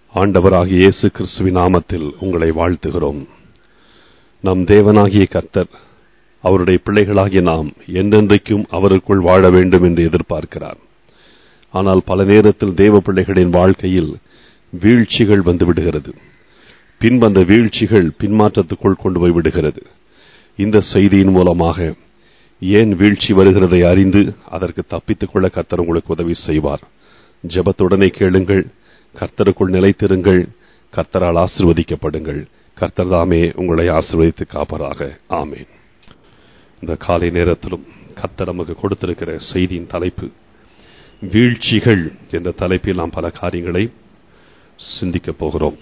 ஆண்டவராகிய இயேசு கிறிஸ்துவின் நாமத்தில் உங்களை வாழ்த்துகிறோம் நம் தேவனாகிய கர்த்தர் அவருடைய பிள்ளைகளாகிய நாம் என்றென்றைக்கும் அவருக்குள் வாழ வேண்டும் என்று எதிர்பார்க்கிறார் ஆனால் பல நேரத்தில் தேவ பிள்ளைகளின் வாழ்க்கையில் வீழ்ச்சிகள் வந்து விடுகிறது பின் வந்த வீழ்ச்சிகள் பின்மாற்றத்துக்குள் கொண்டு போய் விடுகிறது இந்த செய்தியின் மூலமாக ஏன் வீழ்ச்சி வருகிறதை அறிந்து அதற்கு தப்பித்துக் கொள்ள கர்த்தர் உங்களுக்கு உதவி செய்வார் ஜெபத்துடனே கேளுங்கள் கர்த்தருக்குள் நிலைத்திருங்கள் கர்த்தரால் ஆசிர்வதிக்கப்படுங்கள் கர்த்தர் தாமே உங்களை ஆசிர்வதித்து காப்பராக ஆமேன் இந்த காலை நேரத்திலும் கர்த்தர் நமக்கு கொடுத்திருக்கிற செய்தியின் தலைப்பு வீழ்ச்சிகள் என்ற தலைப்பில் நாம் பல காரியங்களை சிந்திக்கப் போகிறோம்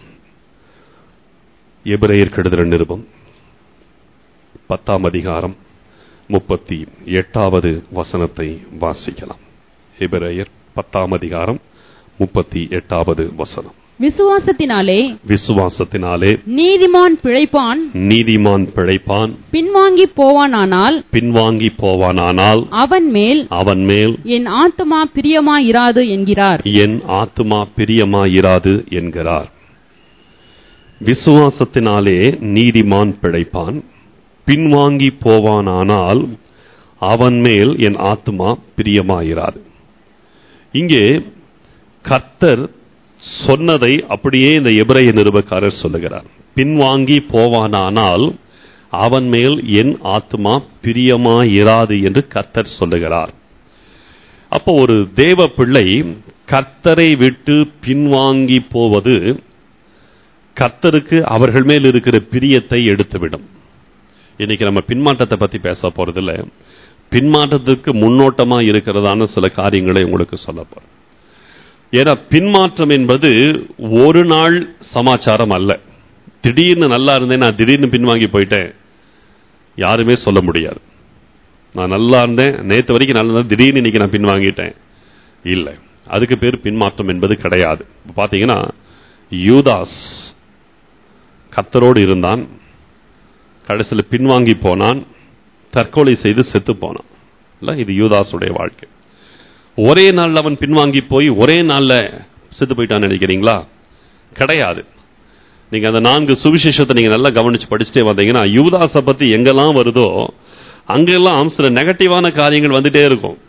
எபிரேயர் கெடுதல் நிருபம் பத்தாம் அதிகாரம் முப்பத்தி எட்டாவது வசனத்தை வாசிக்கலாம் எபிரேயர் பத்தாம் அதிகாரம் முப்பத்தி எட்டாவது வசனம் விசுவாசத்தினாலே விசுவாசத்தினாலே நீதிமான் பிழைப்பான் நீதிமான் பிழைப்பான் பின்வாங்கி போவானானால் பின்வாங்கி போவானானால் அவன் மேல் அவன் மேல் என் ஆத்துமா பிரியமாயிராது என்கிறார் என் ஆத்துமா பிரியமாயிராது என்கிறார் விசுவாசத்தினாலே நீதிமான் பிழைப்பான் பின்வாங்கி போவானானால் அவன் மேல் என் ஆத்துமா பிரியமாயிராது இங்கே கர்த்தர் சொன்னதை அப்படியே இந்த எபிரைய நிருபக்காரர் சொல்லுகிறார் பின்வாங்கி போவானானால் அவன் மேல் என் ஆத்மா பிரியமாயிராது என்று கர்த்தர் சொல்லுகிறார் அப்போ ஒரு தேவ பிள்ளை கர்த்தரை விட்டு பின்வாங்கி போவது கர்த்தருக்கு அவர்கள் மேல் இருக்கிற பிரியத்தை எடுத்துவிடும் இன்னைக்கு நம்ம பின்மாற்றத்தை பத்தி பேச போறதில்ல பின்மாற்றத்துக்கு முன்னோட்டமா இருக்கிறதான சில காரியங்களை உங்களுக்கு சொல்ல போறேன் ஏன்னா பின்மாற்றம் என்பது ஒரு நாள் சமாச்சாரம் அல்ல திடீர்னு நல்லா இருந்தேன் நான் திடீர்னு பின்வாங்கி போயிட்டேன் யாருமே சொல்ல முடியாது நான் நல்லா இருந்தேன் நேற்று வரைக்கும் நல்லா இருந்தேன் திடீர்னு இன்னைக்கு நான் பின்வாங்கிட்டேன் இல்லை அதுக்கு பேர் பின்மாற்றம் என்பது கிடையாது இப்போ பார்த்தீங்கன்னா யூதாஸ் கத்தரோடு இருந்தான் கடைசியில் பின்வாங்கி போனான் தற்கொலை செய்து செத்து போனான் இல்லை இது யூதாஸுடைய வாழ்க்கை ஒரே நாளில் அவன் பின்வாங்கி போய் ஒரே நாளில் செத்து போயிட்டான்னு நினைக்கிறீங்களா கிடையாது நீங்க அந்த நான்கு சுவிசேஷத்தை நீங்க நல்லா கவனிச்சு படிச்சுட்டே வந்தீங்கன்னா யூதாஸை பத்தி எங்கெல்லாம் வருதோ அங்கெல்லாம் சில நெகட்டிவான காரியங்கள் வந்துட்டே இருக்கும்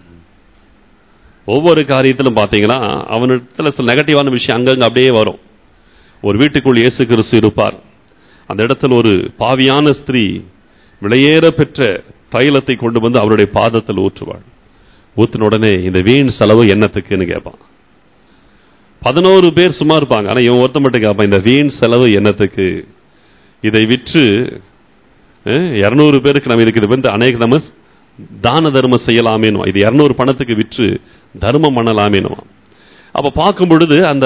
ஒவ்வொரு காரியத்திலும் பார்த்தீங்கன்னா அவனிடத்துல சில நெகட்டிவான விஷயம் அங்கங்க அப்படியே வரும் ஒரு வீட்டுக்குள் இயேசு கிறிஸ்து இருப்பார் அந்த இடத்துல ஒரு பாவியான ஸ்திரீ விலையேற பெற்ற தைலத்தை கொண்டு வந்து அவருடைய பாதத்தில் ஊற்றுவாள் ஊத்தின உடனே இந்த வீண் செலவு என்னத்துக்குன்னு கேட்பான் பதினோரு பேர் சும்மா இருப்பாங்க ஆனா இவன் ஒருத்த மட்டும் கேட்பான் இந்த வீண் செலவு என்னத்துக்கு இதை விற்று இருநூறு பேருக்கு நம்ம இதுக்கு இது வந்து அநேக நம்ம தான தர்மம் செய்யலாமேனும் இது இருநூறு பணத்துக்கு விற்று தர்மம் பண்ணலாமேனும் அப்ப பார்க்கும் பொழுது அந்த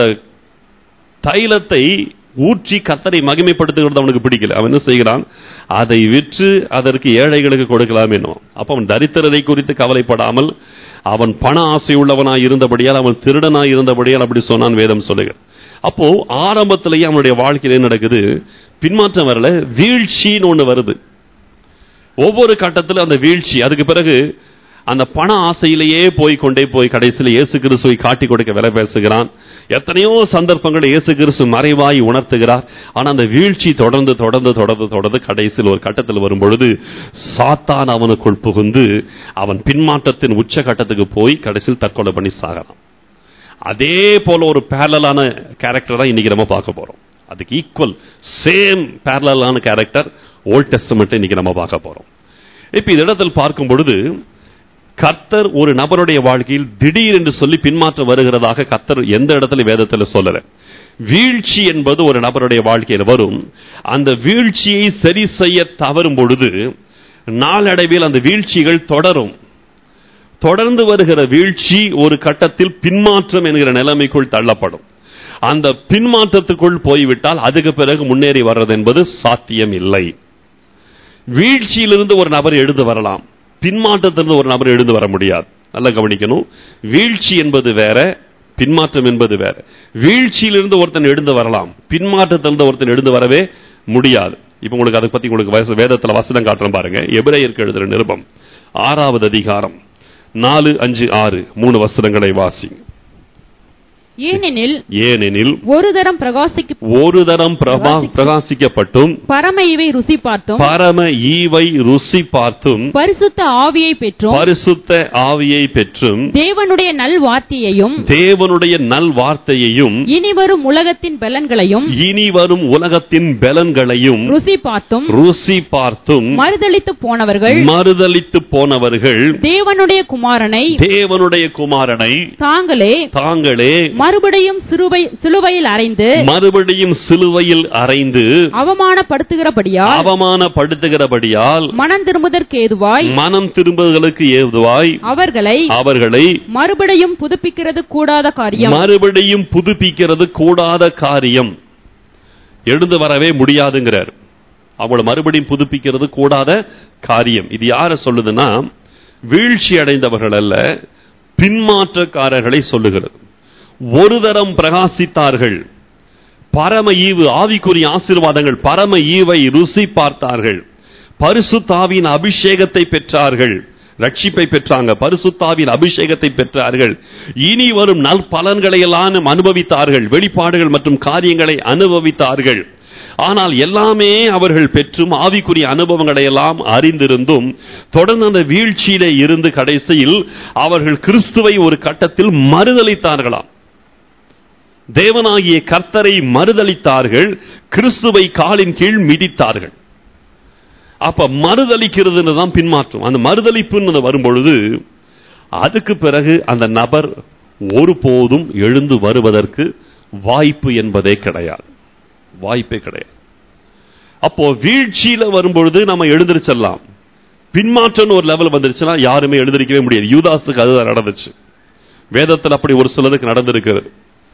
தைலத்தை ஊற்றி கத்தரை மகிமைப்படுத்துகிறது அவனுக்கு பிடிக்கல அவன் என்ன செய்கிறான் அதை விற்று அதற்கு ஏழைகளுக்கு கொடுக்கலாமேனும் அப்ப அவன் தரித்திரதை குறித்து கவலைப்படாமல் அவன் பண ஆசை உள்ளவனாய் இருந்தபடியால் அவன் திருடனாய் இருந்தபடியால் அப்படி சொன்னான் வேதம் சொல்லுங்க அப்போ ஆரம்பத்திலேயே அவனுடைய வாழ்க்கையில் என்ன நடக்குது பின்மாற்றம் வரல வீழ்ச்சின்னு ஒண்ணு வருது ஒவ்வொரு கட்டத்தில் அந்த வீழ்ச்சி அதுக்கு பிறகு அந்த பண ஆசையிலேயே போய் கொண்டே போய் கடைசியில் இயேசு கிறிஸ்துவை காட்டி கொடுக்க விலை பேசுகிறான் எத்தனையோ சந்தர்ப்பங்கள் இயேசு கிறிஸ்து மறைவாய் உணர்த்துகிறார் ஆனா அந்த வீழ்ச்சி தொடர்ந்து தொடர்ந்து தொடர்ந்து தொடர்ந்து கடைசியில் ஒரு கட்டத்தில் வரும் பொழுது சாத்தான் அவனுக்குள் புகுந்து அவன் பின்மாற்றத்தின் உச்ச கட்டத்துக்கு போய் கடைசியில் தற்கொலை பண்ணி சாகலாம் அதே போல ஒரு பேரலான கேரக்டர் தான் இன்னைக்கு நம்ம பார்க்க போறோம் அதுக்கு ஈக்குவல் சேம் பேரலான கேரக்டர் ஓல்ட் டெஸ்டமெண்ட் இன்னைக்கு நம்ம பார்க்க போறோம் இப்ப இந்த இடத்தில் பார்க்கும் பொழுது கர்த்தர் ஒரு நபருடைய வாழ்க்கையில் திடீர் என்று சொல்லி பின்மாற்றம் வருகிறதாக கர்த்தர் எந்த இடத்துல வேதத்தில் சொல்லல வீழ்ச்சி என்பது ஒரு நபருடைய வாழ்க்கையில் வரும் அந்த வீழ்ச்சியை சரி செய்ய தவறும் பொழுது நாளடைவில் அந்த வீழ்ச்சிகள் தொடரும் தொடர்ந்து வருகிற வீழ்ச்சி ஒரு கட்டத்தில் பின்மாற்றம் என்கிற நிலைமைக்குள் தள்ளப்படும் அந்த பின்மாற்றத்துக்குள் போய்விட்டால் அதுக்கு பிறகு முன்னேறி வர்றது என்பது சாத்தியம் இல்லை வீழ்ச்சியிலிருந்து ஒரு நபர் எழுந்து வரலாம் பின்மாற்றத்திலிருந்து ஒரு நபர் எழுந்து வர முடியாது நல்லா கவனிக்கணும் வீழ்ச்சி என்பது வேற பின்மாற்றம் என்பது வேற வீழ்ச்சியிலிருந்து ஒருத்தன் எழுந்து வரலாம் பின்மாற்றத்திலிருந்து ஒருத்தன் எழுந்து வரவே முடியாது இப்ப உங்களுக்கு அதை பத்தி உங்களுக்கு வயசு வேதத்துல வசனம் காட்டுறேன் பாருங்க எபிரேயருக்கு எழுதுற நிருபம் ஆறாவது அதிகாரம் நாலு அஞ்சு ஆறு மூணு வசனங்களை வாசிங்க ஏனெனில் ஏனெனில் ஒரு தரம் பிரகாசிக்க ஒரு தரம் பிரபா பிரகாசிக்கப்பட்டும் பரம இவை ருசி பார்த்தும் பரம ஈவை ருசி பார்த்தும் பரிசுத்த ஆவியை பெற்றும் பரிசுத்த ஆவியை பெற்றும் தேவனுடைய நல் வார்த்தையையும் தேவனுடைய நல் வார்த்தையையும் இனிவரும் உலகத்தின் பலன்களையும் இனி வரும் உலகத்தின் பலன்களையும் ருசி பார்த்தும் ருசி பார்த்தும் மறுதளித்து போனவர்கள் மறுதலித்து போனவர்கள் தேவனுடைய குமாரனை தேவனுடைய குமாரனை தாங்களே தாங்களே மறுபடியும் சிலுவை சிலுவையில் அறைந்து மறுபடியும் சிலுவையில் அறைந்து அவமானப்படுத்துகிறபடியால் அவமானப்படுத்துகிறபடியால் மனம் திரும்புதற்கு ஏதுவாய் மனம் திரும்புதலுக்கு ஏதுவாய் அவர்களை அவர்களை மறுபடியும் புதுப்பிக்கிறது கூடாத காரியம் மறுபடியும் புதுப்பிக்கிறது கூடாத காரியம் எழுந்து வரவே முடியாதுங்கிறார் அவங்கள மறுபடியும் புதுப்பிக்கிறது கூடாத காரியம் இது யார சொல்லுதுன்னா வீழ்ச்சி அடைந்தவர்கள் அல்ல பின்மாற்றக்காரர்களை சொல்லுகிறது ஒரு தரம் பிரகாசித்தார்கள் பரம ஈவு ஆவிக்குரிய ஆசீர்வாதங்கள் பரம ஈவை ருசி பார்த்தார்கள் பரிசுத்தாவின் அபிஷேகத்தை பெற்றார்கள் ரட்சிப்பை பெற்றாங்க பரிசுத்தாவின் அபிஷேகத்தை பெற்றார்கள் இனி வரும் நல் பலன்களை எல்லாம் அனுபவித்தார்கள் வெளிப்பாடுகள் மற்றும் காரியங்களை அனுபவித்தார்கள் ஆனால் எல்லாமே அவர்கள் பெற்றும் ஆவிக்குரிய அனுபவங்களை எல்லாம் அறிந்திருந்தும் தொடர்ந்து அந்த வீழ்ச்சியிலே இருந்து கடைசியில் அவர்கள் கிறிஸ்துவை ஒரு கட்டத்தில் மறுதளித்தார்களாம் தேவனாகிய கர்த்தரை மறுதளித்தார்கள் கிறிஸ்துவை காலின் கீழ் மிதித்தார்கள் அப்ப மறுதளிக்கிறதுன்னு தான் பின்மாற்றம் அந்த மறுதளிப்புன்னு வரும்பொழுது அதுக்கு பிறகு அந்த நபர் ஒருபோதும் எழுந்து வருவதற்கு வாய்ப்பு என்பதே கிடையாது வாய்ப்பே கிடையாது அப்போ வீழ்ச்சியில வரும்பொழுது நம்ம எழுந்திருச்சிடலாம் பின்மாற்றம் ஒரு லெவல் வந்துருச்சுன்னா யாருமே எழுந்திருக்கவே முடியாது யூதாஸுக்கு அதுதான் நடந்துச்சு வேதத்தில் அப்படி ஒரு சிலருக்கு நடந்திருக்கிறது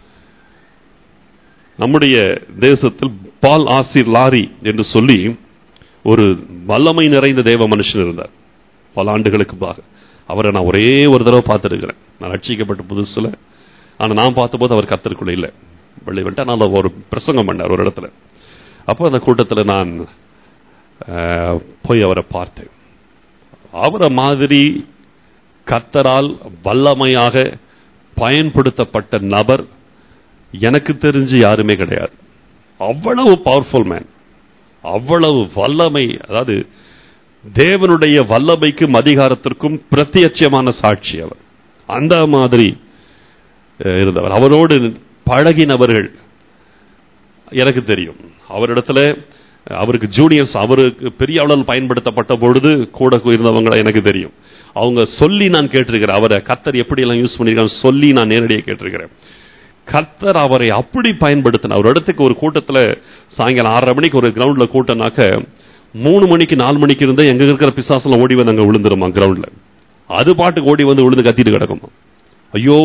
நம்முடைய தேசத்தில் பால் ஆசிர் லாரி என்று சொல்லி ஒரு வல்லமை நிறைந்த தேவ மனுஷன் இருந்தார் பல ஆண்டுகளுக்கு பாக அவரை நான் ஒரே ஒரு தடவை பார்த்துருக்கிறேன் நான் ரட்சிக்கப்பட்ட புதுசுல ஆனா நான் பார்த்தபோது அவர் கத்தருக்குள்ள இல்லை வெள்ளை வந்துட்டு நான் ஒரு பிரசங்கம் பண்ணார் ஒரு இடத்துல அப்போ அந்த கூட்டத்தில் நான் அஹ், போய் அவரை பார்த்தேன் அவரை மாதிரி கர்த்தரால் வல்லமையாக பயன்படுத்தப்பட்ட நபர் எனக்கு தெரிஞ்சு யாருமே கிடையாது அவ்வளவு பவர்ஃபுல் மேன் அவ்வளவு வல்லமை அதாவது தேவனுடைய வல்லமைக்கும் அதிகாரத்திற்கும் பிரத்யட்சமான சாட்சி அவர் அந்த மாதிரி அஹ், இருந்தவர் அவரோடு பழகினவர்கள் எனக்கு தெரியும் அவரிடத்துல அவருக்கு ஜூனியர்ஸ் அவருக்கு பெரிய அளவில் பயன்படுத்தப்பட்ட பொழுது கூட இருந்தவங்களை எனக்கு தெரியும் அவங்க சொல்லி நான் கேட்டிருக்கிறேன் அவரை கத்தர் எப்படி எல்லாம் யூஸ் பண்ணிருக்காங்க சொல்லி நான் நேரடியாக கேட்டிருக்கிறேன் கர்த்தர் அவரை அப்படி பயன்படுத்தின ஒரு இடத்துக்கு ஒரு கூட்டத்தில் சாயங்காலம் ஆறரை மணிக்கு ஒரு கிரவுண்ட்ல கூட்டம்னாக்க மூணு மணிக்கு நாலு மணிக்கு இருந்தா எங்க இருக்கிற பிசாசெல்லாம் ஓடி வந்து அங்க விழுந்துருமா கிரவுண்ட்ல அது பாட்டுக்கு ஓடி வந்து விழுந்து கத்திட்டு கிடக்குமா ஐயோ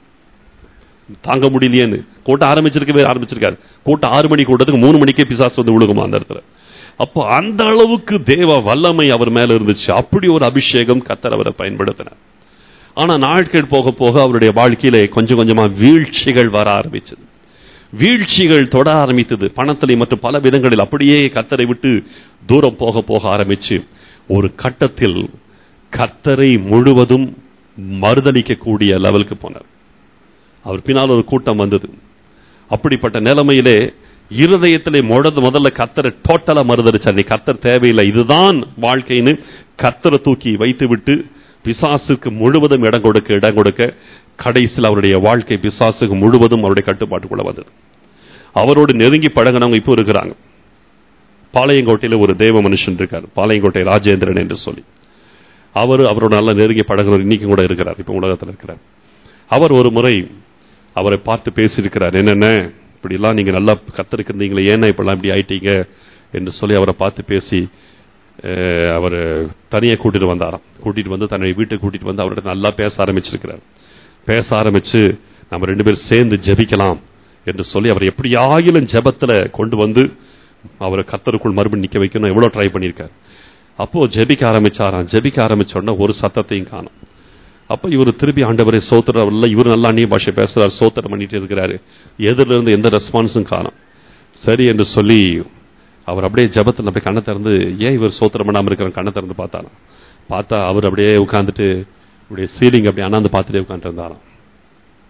தாங்க முடியலையேன்னு கூட்டம் ஆரம்பிச்சிருக்கவே ஆரம்பிச்சிருக்காரு கூட்டம் ஆறு மணி கூட்டத்துக்கு மூணு மணிக்கே பிசாசு வந்து விழுகுமா அந்த இடத்துல அப்போ அந்த அளவுக்கு தேவ வல்லமை அவர் மேல இருந்துச்சு அப்படி ஒரு அபிஷேகம் கத்தர் அவரை பயன்படுத்தினார் ஆனா நாட்கள் போக போக அவருடைய வாழ்க்கையில கொஞ்சம் கொஞ்சமா வீழ்ச்சிகள் வர ஆரம்பிச்சது வீழ்ச்சிகள் தொட ஆரம்பித்தது பணத்திலே மற்றும் பல விதங்களில் அப்படியே கத்தரை விட்டு தூரம் போக போக ஆரம்பிச்சு ஒரு கட்டத்தில் கத்தரை முழுவதும் மறுதளிக்கக்கூடிய லெவலுக்கு போனார் அவர் பின்னால் ஒரு கூட்டம் வந்தது அப்படிப்பட்ட நிலைமையிலே இருதயத்திலே முழது முதல்ல கத்தரை டோட்டலா மறுதளிச்சார் நீ கத்தர் தேவையில்லை இதுதான் வாழ்க்கைன்னு கத்தரை தூக்கி வைத்து விட்டு பிசாசுக்கு முழுவதும் இடம் கொடுக்க இடம் கொடுக்க கடைசியில் அவருடைய வாழ்க்கை பிசாசுக்கு முழுவதும் அவருடைய கட்டுப்பாட்டுக்குள்ள வந்தது அவரோடு நெருங்கி பழகினவங்க இப்போ இருக்கிறாங்க பாளையங்கோட்டையில ஒரு தேவ மனுஷன் இருக்கார் பாளையங்கோட்டை ராஜேந்திரன் என்று சொல்லி அவர் அவரோட நல்லா நெருங்கி பழகினவர் இன்னைக்கு கூட இருக்கிறார் இப்போ உலகத்தில் இருக்கிறார் அவர் ஒரு முறை அவரை பார்த்து பேசியிருக்கிறார் என்னென்ன இப்படிலாம் நீங்க நல்லா கத்திருக்கிறீங்களே ஏன்னா இப்பெல்லாம் இப்படி ஆயிட்டீங்க என்று சொல்லி அவரை பார்த்து பேசி அஹ், அவர் தனியாக கூட்டிட்டு வந்தாராம் கூட்டிட்டு வந்து தன்னை வீட்டுக்கு கூட்டிட்டு வந்து அவர்கிட்ட நல்லா பேச ஆரம்பிச்சிருக்கிறார் பேச ஆரம்பிச்சு நம்ம ரெண்டு பேரும் சேர்ந்து ஜெபிக்கலாம் என்று சொல்லி அவர் எப்படியாகிலும் ஜெபத்துல கொண்டு வந்து அவரை கத்தருக்குள் மறுபடியும் நிக்க வைக்கணும் எவ்வளவு ட்ரை பண்ணியிருக்கார் அப்போ ஜெபிக்க ஆரம்பிச்சாராம் ஜெபிக்க ஆரம்பிச்ச உடனே ஒரு சத்தத்தையும் காணும் அப்ப இவர் திருப்பி ஆண்டவரை சோத்திரம் இல்ல இவர் நல்லா அந்நிய பாஷை பேசுறாரு சோத்திரம் பண்ணிட்டு இருக்கிறாரு எதிரில இருந்து எந்த ரெஸ்பான்ஸும் காணும் சரி என்று சொல்லி அவர் அப்படியே ஜெபத்துல அப்படியே கண்ணை திறந்து ஏன் இவர் சோத்திரம் பண்ணாம இருக்கிற கண்ணை திறந்து பார்த்தாராம் பார்த்தா அவர் அப்படியே உட்கார்ந்துட்டு அப்படியே சீலிங் அப்படியே அண்ணாந்து பார்த்துட்டே உட்காந்துட்டு இருந்தாராம்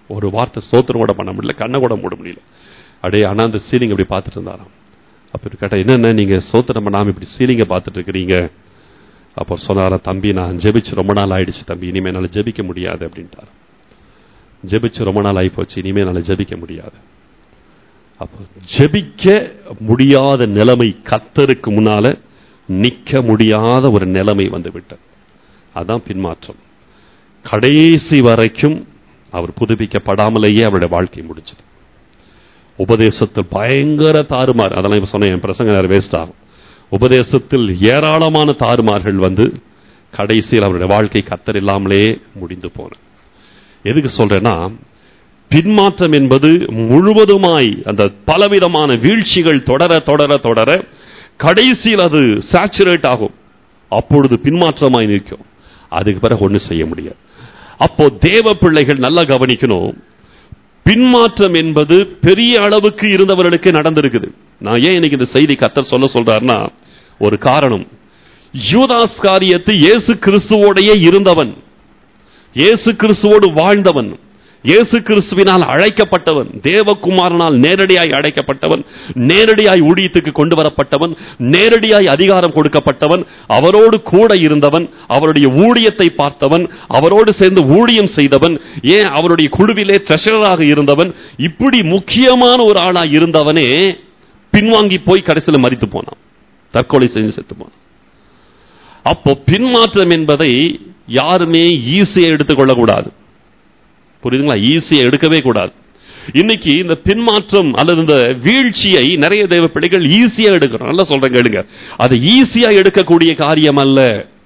ஒரு வார்த்தை சோத்திரம் கூட பண்ண முடியல கண்ணை கூட மூட முடியல அப்படியே ஆனா அந்த சீலிங் அப்படி பார்த்துட்டு இருந்தாராம் அப்ப இவர் கேட்டா என்னென்ன நீங்க சோத்திரம் பண்ணாம இப்படி சீலிங்க பார்த்துட்டு இருக்கிறீங்க அப்போ சொன்னாராம் தம்பி நான் ஜெபிச்சு ரொம்ப நாள் ஆயிடுச்சு தம்பி இனிமே என்னால ஜெபிக்க முடியாது அப்படின்ட்டார் ஜெபிச்சு ரொம்ப நாள் ஆகி போச்சு இனிமே என்னால ஜெபிக்க முடியாது அப்போ ஜெபிக்க முடியாத நிலைமை கத்தருக்கு முன்னால நிக்க முடியாத ஒரு நிலைமை வந்து விட்டது அதான் பின்மாற்றம் கடைசி வரைக்கும் அவர் புதுப்பிக்கப்படாமலேயே அவருடைய வாழ்க்கை முடிச்சது உபதேசத்தில் பயங்கர தாறுமாறு அதெல்லாம் இப்ப சொன்னேன் என் பிரசங்க நேரம் வேஸ்ட் ஆகும் உபதேசத்தில் ஏராளமான தாறுமார்கள் வந்து கடைசியில் அவருடைய வாழ்க்கை கத்தர் இல்லாமலே முடிந்து போன எதுக்கு சொல்றேன்னா பின்மாற்றம் என்பது முழுவதுமாய் அந்த பலவிதமான வீழ்ச்சிகள் தொடர தொடர தொடர கடைசியில் அது சாச்சுரேட் ஆகும் அப்பொழுது பின்மாற்றமாய் நிற்கும் அதுக்கு பிறகு ஒன்றும் செய்ய முடியாது அப்போ தேவ பிள்ளைகள் நல்லா கவனிக்கணும் பின்மாற்றம் என்பது பெரிய அளவுக்கு இருந்தவர்களுக்கு நடந்திருக்குது நான் ஏன் இன்னைக்கு இந்த செய்தி கத்தர் சொல்ல சொல்றாருன்னா ஒரு காரணம் யூதாஸ் காரியத்து இயேசு கிறிஸ்துவோடையே இருந்தவன் இயேசு கிறிஸ்துவோடு வாழ்ந்தவன் இயேசு கிறிஸ்துவினால் அழைக்கப்பட்டவன் தேவகுமாரனால் நேரடியாய் அழைக்கப்பட்டவன் நேரடியாய் ஊழியத்துக்கு கொண்டு வரப்பட்டவன் நேரடியாய் அதிகாரம் கொடுக்கப்பட்டவன் அவரோடு கூட இருந்தவன் அவருடைய ஊழியத்தை பார்த்தவன் அவரோடு சேர்ந்து ஊழியம் செய்தவன் ஏன் அவருடைய குழுவிலே ட்ரெஷராக இருந்தவன் இப்படி முக்கியமான ஒரு ஆளாய் இருந்தவனே பின்வாங்கி போய் கடைசியில் மறித்து போனான் தற்கொலை செஞ்சு செத்து போனான் அப்போ பின்மாற்றம் என்பதை யாருமே ஈஸியா எடுத்துக்கொள்ளக்கூடாது புரியுதுங்களா ஈஸியா எடுக்கவே கூடாது இன்னைக்கு இந்த பின்மாற்றம் அல்லது இந்த வீழ்ச்சியை நிறைய தேவ பிள்ளைகள் ஈஸியா எடுக்கிறோம் நல்லா சொல்றேன் கேளுங்க அது ஈஸியா எடுக்கக்கூடிய காரியம் அல்ல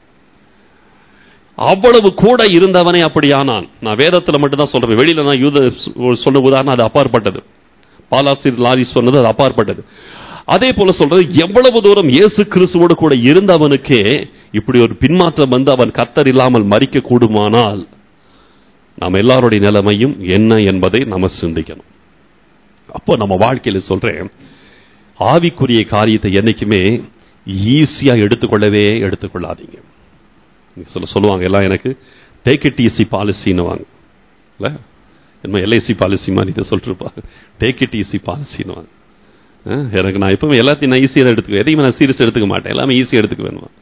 அவ்வளவு கூட இருந்தவனே அப்படியானான் நான் வேதத்துல மட்டும் தான் சொல்றேன் வெளியில நான் யூத சொன்ன உதாரணம் அது அப்பாற்பட்டது பாலாசிர் லாரி சொன்னது அது அப்பாற்பட்டது அதே போல சொல்றது எவ்வளவு தூரம் இயேசு கிறிஸ்துவோடு கூட இருந்தவனுக்கே இப்படி ஒரு பின்மாற்றம் வந்து அவன் கத்தர் இல்லாமல் மறிக்க கூடுமானால் நம்ம எல்லாருடைய நிலைமையும் என்ன என்பதை நம்ம சிந்திக்கணும் அப்போ நம்ம வாழ்க்கையில சொல்றேன் ஆவிக்குரிய காரியத்தை என்னைக்குமே ஈஸியா எடுத்துக்கொள்ளவே எடுத்துக்கொள்ளாதீங்க நீ சொல்ல சொல்லுவாங்க எல்லாம் எனக்கு டேக் இட் ஈஸி பாலிசின்னு வாங்க இல்ல என்ன எல்ஐசி பாலிசி மாதிரி இதை சொல்லிருப்பா டேக் இட் ஈஸி பாலிசின்னு வாங்க அஹ், எனக்கு நான் எப்பவுமே எல்லாத்தையும் நான் ஈஸியாக எடுத்துக்குவேன் எதையுமே நான் சீரியஸ் எடுத்துக்க மாட்டேன் எல்லாமே ஈஸியாக எடுத்துக்குவேன்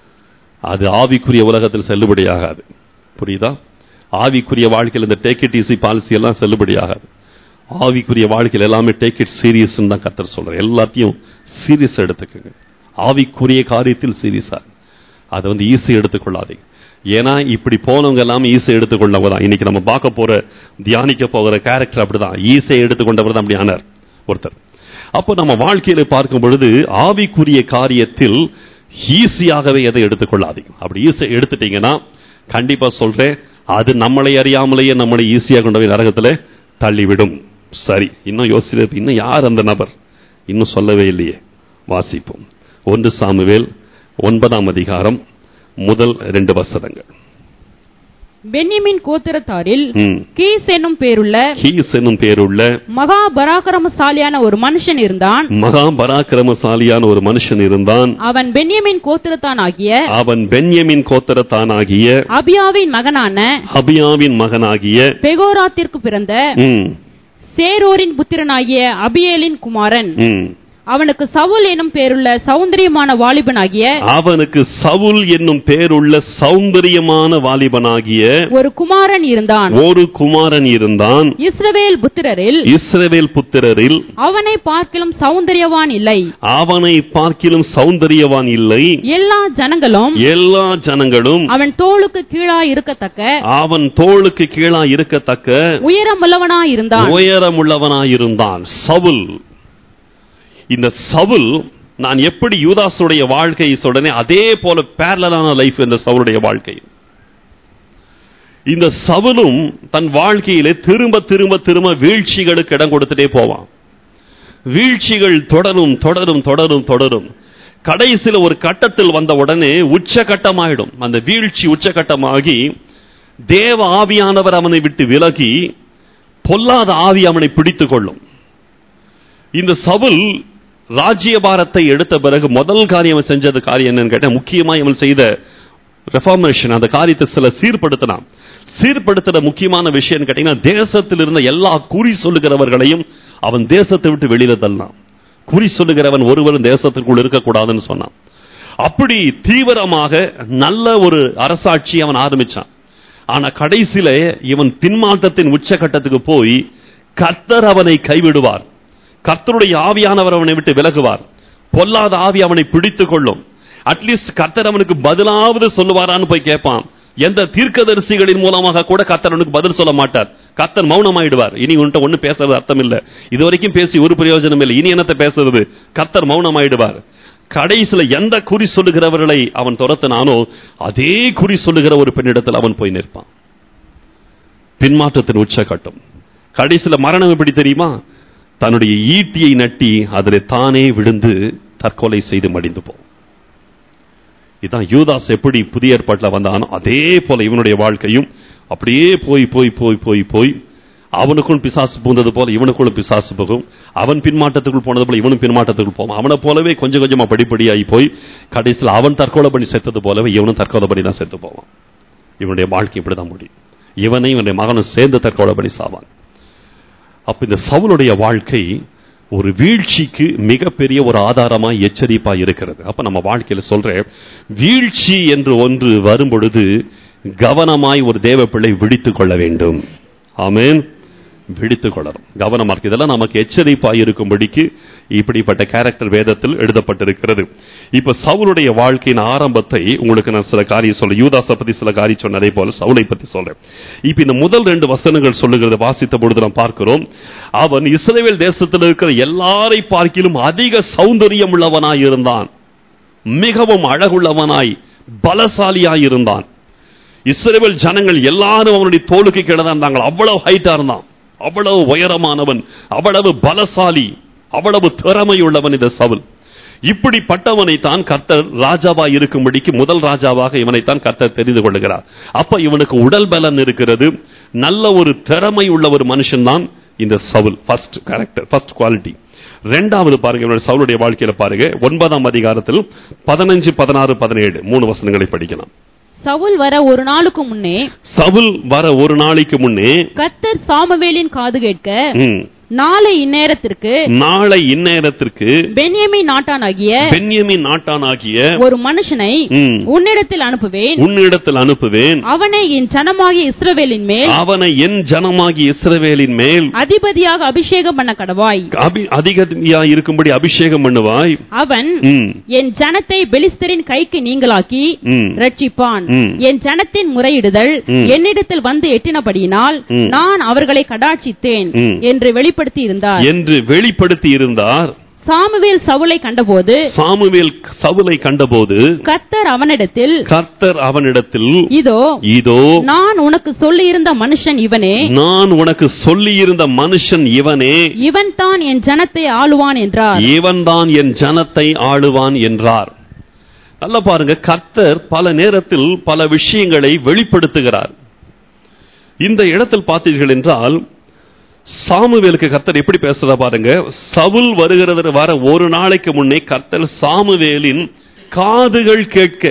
அது ஆவிக்குரிய உலகத்தில் செல்லுபடியாகாது புரியுதா ஆவிக்குரிய வாழ்க்கையில் இந்த டேக் இட் ஈஸி பாலிசி எல்லாம் செல்லுபடியாகாது ஆவிக்குரிய வாழ்க்கையில் எல்லாமே டேக் இட் சீரியஸ் தான் கத்தர் சொல்றேன் எல்லாத்தையும் சீரியஸ் எடுத்துக்கோங்க ஆவிக்குரிய காரியத்தில் சீரியஸா அதை வந்து ஈஸி எடுத்துக்கொள்ளாதீங்க ஏன்னா இப்படி போனவங்க எல்லாமே ஈஸி எடுத்துக்கொண்டவங்க தான் இன்னைக்கு நம்ம பார்க்க போற தியானிக்க போகிற கேரக்டர் அப்படிதான் ஈஸியை எடுத்துக்கொண்டவர் தான் அப்படி ஆனார் ஒருத்தர் அப்போ நம்ம வாழ்க்கையில பார்க்கும் பொழுது ஆவிக்குரிய காரியத்தில் ஈஸியாகவே எதை எடுத்துக்கொள்ளாதீங்க அப்படி ஈஸியா எடுத்துட்டீங்கன்னா கண்டிப்பா சொல்றேன் அது நம்மளை அறியாமலேயே நம்மளை ஈஸியாக கொண்டு போய் நரகத்துல தள்ளிவிடும் சரி இன்னும் யோசிச்சு இன்னும் யார் அந்த நபர் இன்னும் சொல்லவே இல்லையே வாசிப்போம் ஒன்று சாமுவேல் ஒன்பதாம் அதிகாரம் முதல் ரெண்டு வசனங்கள் பென்யமின் கோத்திரத்தாரில் ம். கீஸ் என்னும் பேருள்ள கீஸ் என்னும் பேருள்ள மகா பராக்கிரமசாலியான ஒரு மனுஷன் இருந்தான் மகா பராக்கிரமசாலியான ஒரு மனுஷன் இருந்தான் அவன் பென்யமின் கோத்திரத்தானாகிய அவன் பென்யமின் கோத்தரத்தானாகிய அபியாவின் மகனான அபியாவின் மகனாகிய பெகோராத்திற்கு பிறந்த ம், சேரோரின் புத்திரனாகிய அபியேலின் குமாரன் ம். அவனுக்கு சவுல் எனும் பேருள்ள சௌந்தரியமான வாலிபனாகிய அவனுக்கு சவுல் என்னும் பேருள்ள சௌந்தரியமான வாலிபனாகிய ஒரு குமாரன் இருந்தான் ஒரு குமாரன் இருந்தான் இஸ்ரவேல் புத்திரரில் இஸ்ரவேல் புத்திரரில் அவனை பார்க்கிலும் சௌந்தரியவான் இல்லை அவனை பார்க்கிலும் சௌந்தரியவான் இல்லை எல்லா ஜனங்களும் எல்லா ஜனங்களும் அவன் தோளுக்கு கீழாய் இருக்கத்தக்க அவன் தோளுக்கு கீழா இருக்கத்தக்க உயரமுள்ளவனாய் இருந்தான் உயரமுள்ளவனாயிருந்தான் சவுல் இந்த சவுல் நான் எப்படி யூதாசுடைய வாழ்க்கை சொல்றேனே அதே போல பேரலான லைஃப் இந்த சவுளுடைய வாழ்க்கை இந்த சவுலும் தன் வாழ்க்கையிலே திரும்ப திரும்ப திரும்ப வீழ்ச்சிகளுக்கு இடம் கொடுத்துட்டே போவான் வீழ்ச்சிகள் தொடரும் தொடரும் தொடரும் தொடரும் கடைசியில் ஒரு கட்டத்தில் வந்த உடனே உச்சகட்டமாயிடும் அந்த வீழ்ச்சி உச்சகட்டமாகி தேவ ஆவியானவர் அவனை விட்டு விலகி பொல்லாத ஆவி அவனை பிடித்துக் கொள்ளும் இந்த சவுல் ராஜ்யபாரத்தை எடுத்த பிறகு முதல் காரியம் அவன் செஞ்சது காரியம் என்னன்னு கேட்டா முக்கியமா இவன் செய்த ரெஃபார்மேஷன் அந்த காரியத்தை சில சீர்படுத்தினான் சீர்படுத்துற முக்கியமான விஷயம் கேட்டீங்கன்னா தேசத்தில் இருந்த எல்லா குறி சொல்லுகிறவர்களையும் அவன் தேசத்தை விட்டு வெளியில தள்ளினான் குறி சொல்லுகிறவன் ஒருவரும் தேசத்திற்குள் இருக்கக்கூடாதுன்னு சொன்னான் அப்படி தீவிரமாக நல்ல ஒரு அரசாட்சி அவன் ஆரம்பிச்சான் ஆனா கடைசியில இவன் பின்மாற்றத்தின் உச்சகட்டத்துக்கு போய் கர்த்தர் அவனை கைவிடுவார் கர்த்தருடைய ஆவியானவர் அவனை விட்டு விலகுவார் பொல்லாத ஆவி அவனை பிடித்துக் கொள்ளும் அட்லீஸ்ட் கர்த்தர் அவனுக்கு பதிலாவது சொல்லுவாரான்னு போய் கேட்பான் எந்த தீர்க்கதரிசிகளின் மூலமாக கூட கர்த்தர் அவனுக்கு பதில் சொல்ல மாட்டார் கர்த்தர் மௌனமாயிடுவார் இனி உன்கிட்ட ஒண்ணு பேசுறது அர்த்தம் இல்ல இதுவரைக்கும் பேசி ஒரு பிரயோஜனம் இல்லை இனி என்னத்தை பேசுறது கர்த்தர் மௌனமாயிடுவார் கடைசியில எந்த குறி சொல்லுகிறவர்களை அவன் துரத்தினானோ அதே குறி சொல்லுகிற ஒரு பெண்ணிடத்தில் அவன் போய் நிற்பான் பின்மாற்றத்தின் உச்சகட்டம் கடைசியில மரணம் எப்படி தெரியுமா தன்னுடைய ஈட்டியை நட்டி அதில் தானே விழுந்து தற்கொலை செய்து மடிந்து போ இதான் யூதாஸ் எப்படி புதிய ஏற்பாட்டில் வந்தானோ அதே போல இவனுடைய வாழ்க்கையும் அப்படியே போய் போய் போய் போய் போய் அவனுக்கும் பிசாசு பூந்தது போல இவனுக்குள்ளும் பிசாசு போகும் அவன் பின்மாட்டத்துக்குள் போனது போல இவனும் பின்மாட்டத்துக்குள் போவான் அவனை போலவே கொஞ்சம் கொஞ்சமா படிப்படியாகி போய் கடைசியில் அவன் தற்கொலை பண்ணி செத்தது போலவே இவனும் தற்கொலை பண்ணி தான் செத்து போவான் இவனுடைய வாழ்க்கை இப்படிதான் முடியும் இவனையும் இவனுடைய மகனும் சேர்ந்து தற்கொலை பண்ணி சாவான் அப்ப இந்த சவுளுடைய வாழ்க்கை ஒரு வீழ்ச்சிக்கு மிகப்பெரிய ஒரு ஆதாரமாய் எச்சரிப்பாய் இருக்கிறது அப்ப நம்ம வாழ்க்கையில சொல்றேன் வீழ்ச்சி என்று ஒன்று வரும் பொழுது கவனமாய் ஒரு தேவ பிள்ளை விழித்துக் கொள்ள வேண்டும் ஆமென் விழித்துக் கொள்ளணும் கவனமா இருக்கு இதெல்லாம் நமக்கு எச்சரிப்பாய் இருக்கும்படிக்கு இப்படிப்பட்ட கேரக்டர் வேதத்தில் எழுதப்பட்டிருக்கிறது இப்ப சவுளுடைய வாழ்க்கையின் ஆரம்பத்தை உங்களுக்கு நான் சில காரியம் சொல்ல யூதாசை பத்தி சில காரியம் சொன்னதே போல சவுலை பத்தி சொல்றேன் இப்ப இந்த முதல் ரெண்டு வசனங்கள் சொல்லுகிறத வாசித்த பொழுது நாம் பார்க்கிறோம் அவன் இஸ்ரேல் தேசத்தில் இருக்கிற எல்லாரை பார்க்கிலும் அதிக சௌந்தரியம் உள்ளவனாய் இருந்தான் மிகவும் அழகுள்ளவனாய் பலசாலியாய் இருந்தான் இஸ்ரேல் ஜனங்கள் எல்லாரும் அவனுடைய தோளுக்கு கிடதான் இருந்தாங்க அவ்வளவு ஹைட்டா இருந்தான் அவ்வளவு உயரமானவன் அவ்வளவு பலசாலி அவ்வளவு திறமையுள்ளவன் இந்த சவுல் இப்படிப்பட்டவனை தான் கர்த்தர் ராஜாவா இருக்கும்படிக்கு முதல் ராஜாவாக இவனைத்தான் கர்த்தர் தெரிந்து கொள்ளுகிறார் அப்ப இவனுக்கு உடல் பலன் இருக்கிறது நல்ல ஒரு திறமை உள்ள ஒரு மனுஷன் தான் இந்த Saul first character first quality ரெண்டாவது பாருங்க இவனுடைய சவுளுடைய வாழ்க்கையில பாருங்க ஒன்பதாம் அதிகாரத்தில் பதினஞ்சு பதினாறு பதினேழு மூணு வசனங்களை படிக்கலாம் சவுல் வர ஒரு நாளுக்கு முன்னே சவுல் வர ஒரு நாளைக்கு முன்னே கர்த்தர் சாமுவேலின் காது கேட்க ம், நாளை இந்நேரத்திற்கு நாளை இந்நேரத்திற்கு பென்யமி நாட்டானாகிய பென்யமின் நாட்டானாகிய ஒரு மனுஷனை ம், உன்னிடத்தில் அனுப்புவேன் உன்னிடத்தில் அனுப்புவேன் அவனை என் ஜனமாகிய இஸ்ரவேலின் மேல் அவனை என் ஜனமாகி இஸ்ரவேலின் மேல் அதிபதியாக அபிஷேகம் பண்ண கடவாய் அபி- அதிகமா இருக்கும்படி அபிஷேகம் பண்ணுவாய் அவன் ம், என் ஜனத்தை பெலிஸ்தரின் கைக்கு நீங்களாக்கி ம், ரட்சிப்பான் ம். என் ஜனத்தின் முறையிடுதல் ம். என்னிடத்தில் வந்து எட்டினபடியினால் ம். நான் அவர்களை கடாட்சித்தேன் ம். என்று வெளிப்படுத்தி இருந்தார் என்று வெளிப்படுத்தி இருந்தார் சாமுவேல் சவுலை கண்டபோது சாமுவேல் சவுலை கண்டபோது கர்த்தர் அவனிடத்தில் கர்த்தர் அவனிடத்தில் இதோ இதோ நான் உனக்கு சொல்லியிருந்த மனுஷன் இவனே நான் உனக்கு சொல்லியிருந்த மனுஷன் இவனே இவன் தான் என் ஜனத்தை ஆளுவான் என்றார் இவன்தான் என் ஜனத்தை ஆளுவான் என்றார் நல்லா பாருங்க கர்த்தர் பல நேரத்தில் பல விஷயங்களை வெளிப்படுத்துகிறார் இந்த இடத்தில் பார்த்தீர்கள் என்றால் சாமுவேலுக்கு கர்த்தர் எப்படி பேசுறா பாருங்க சவுல் வருகிறது வர ஒரு நாளைக்கு முன்னே கர்த்தர் சாமுவேலின் காதுகள் கேட்க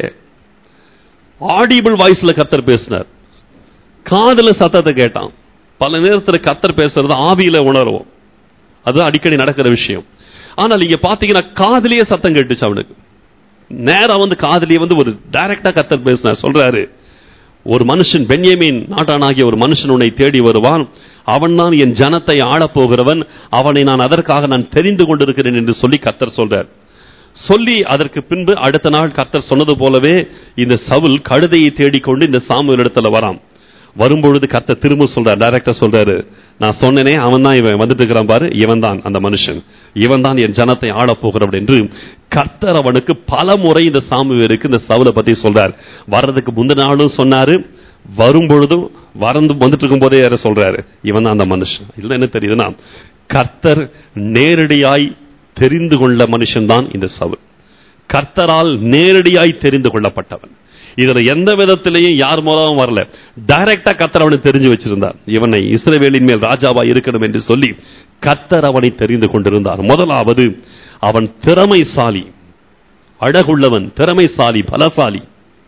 ஆடிபிள் வாய்ஸ்ல கர்த்தர் பேசினார் காதுல சத்தத்தை கேட்டான் பல நேரத்துல கர்த்தர் பேசுறது ஆவியில உணர்வோம் அது அடிக்கடி நடக்கிற விஷயம் ஆனால் இங்க பாத்தீங்கன்னா காதுலயே சத்தம் கேட்டுச்சு அவனுக்கு நேரா வந்து காதுலயே வந்து ஒரு டைரக்டா கர்த்தர் பேசினார் சொல்றாரு ஒரு மனுஷன் பென்யமீன் நாட்டானாகிய ஒரு மனுஷன் உன்னை தேடி வருவான் அவன்தான் என் ஜனத்தை ஆளப் போகிறவன் அவனை நான் அதற்காக நான் தெரிந்து கொண்டிருக்கிறேன் என்று சொல்லி கர்த்தர் சொல்றார் சொல்லி அதற்கு பின்பு அடுத்த நாள் கர்த்தர் சொன்னது போலவே இந்த சவுல் கழுதையை தேடிக்கொண்டு இந்த சாமுவேல் இடத்துல வரான் வரும்பொழுது கர்த்தர் திரும்ப சொல்றார் டைரக்டா சொல்றாரு நான் சொன்னேனே அவன் தான் இவன் வந்துட்டு இருக்கிறான் பாரு இவன் தான் அந்த மனுஷன் இவன் தான் என் ஜனத்தை ஆளப் போகிறவன் என்று கர்த்தர் அவனுக்கு பல முறை இந்த சாமுவேலுக்கு இந்த சவுலை பத்தி சொல்றார் வர்றதுக்கு முந்தின நாளும் சொன்னாரு வரும்பொழுதும் வரந்து வந்துட்டு இருக்கும் போதே யார சொல்றாரு இவன் தான் அந்த மனுஷன் இதுல என்ன தெரியுதுன்னா கர்த்தர் நேரடியாய் தெரிந்து கொள்ள மனுஷன்தான் இந்த சவுல் கர்த்தரால் நேரடியாய் தெரிந்து கொள்ளப்பட்டவன் இதுல எந்த விதத்திலையும் யார் மூலமும் வரல டைரக்டா கர்த்தர் அவனை தெரிஞ்சு வச்சிருந்தார் இவனை இஸ்ரவேலின் மேல் ராஜாவா இருக்கணும் என்று சொல்லி கர்த்தர் அவனை தெரிந்து கொண்டிருந்தார் முதலாவது அவன் திறமைசாலி அழகுள்ளவன் திறமைசாலி பலசாலி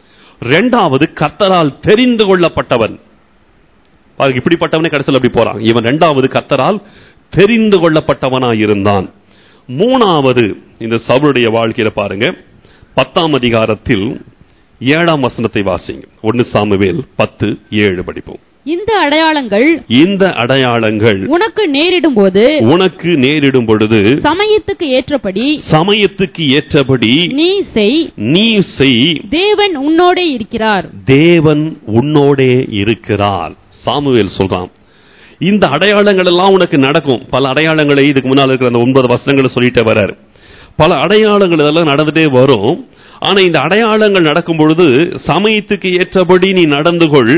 இரண்டாவது கர்த்தரால் தெரிந்து கொள்ளப்பட்டவன் பாருங்க இப்படிப்பட்டவனே கடைசியில் அப்படி போறான் இவன் இரண்டாவது கர்த்தரால் தெரிந்து கொள்ளப்பட்டவனாய் இருந்தான் மூணாவது இந்த சவுளுடைய வாழ்க்கையில பாருங்க பத்தாம் அதிகாரத்தில் ஏழாம் வசனத்தை வாசிங்க ஒன்னு சாமுவேல் பத்து ஏழு படிப்போம் இந்த அடையாளங்கள் இந்த அடையாளங்கள் உனக்கு நேரிடும் போது உனக்கு நேரிடும் பொழுது சமயத்துக்கு ஏற்றபடி சமயத்துக்கு ஏற்றபடி நீ செய் நீ செய் தேவன் உன்னோடே இருக்கிறார் தேவன் உன்னோடே இருக்கிறார் சாமுவேல் சொல்றான் இந்த அடையாளங்கள் எல்லாம் உனக்கு நடக்கும் பல அடையாளங்களை இதுக்கு முன்னால் இருக்கிற அந்த ஒன்பது வசனங்களை சொல்லிட்டே வர்றாரு பல அடையாளங்கள் இதெல்லாம் நடந்துட்டே வரும் ஆனா இந்த அடையாளங்கள் நடக்கும் பொழுது சமயத்துக்கு ஏற்றபடி நீ நடந்து கொள்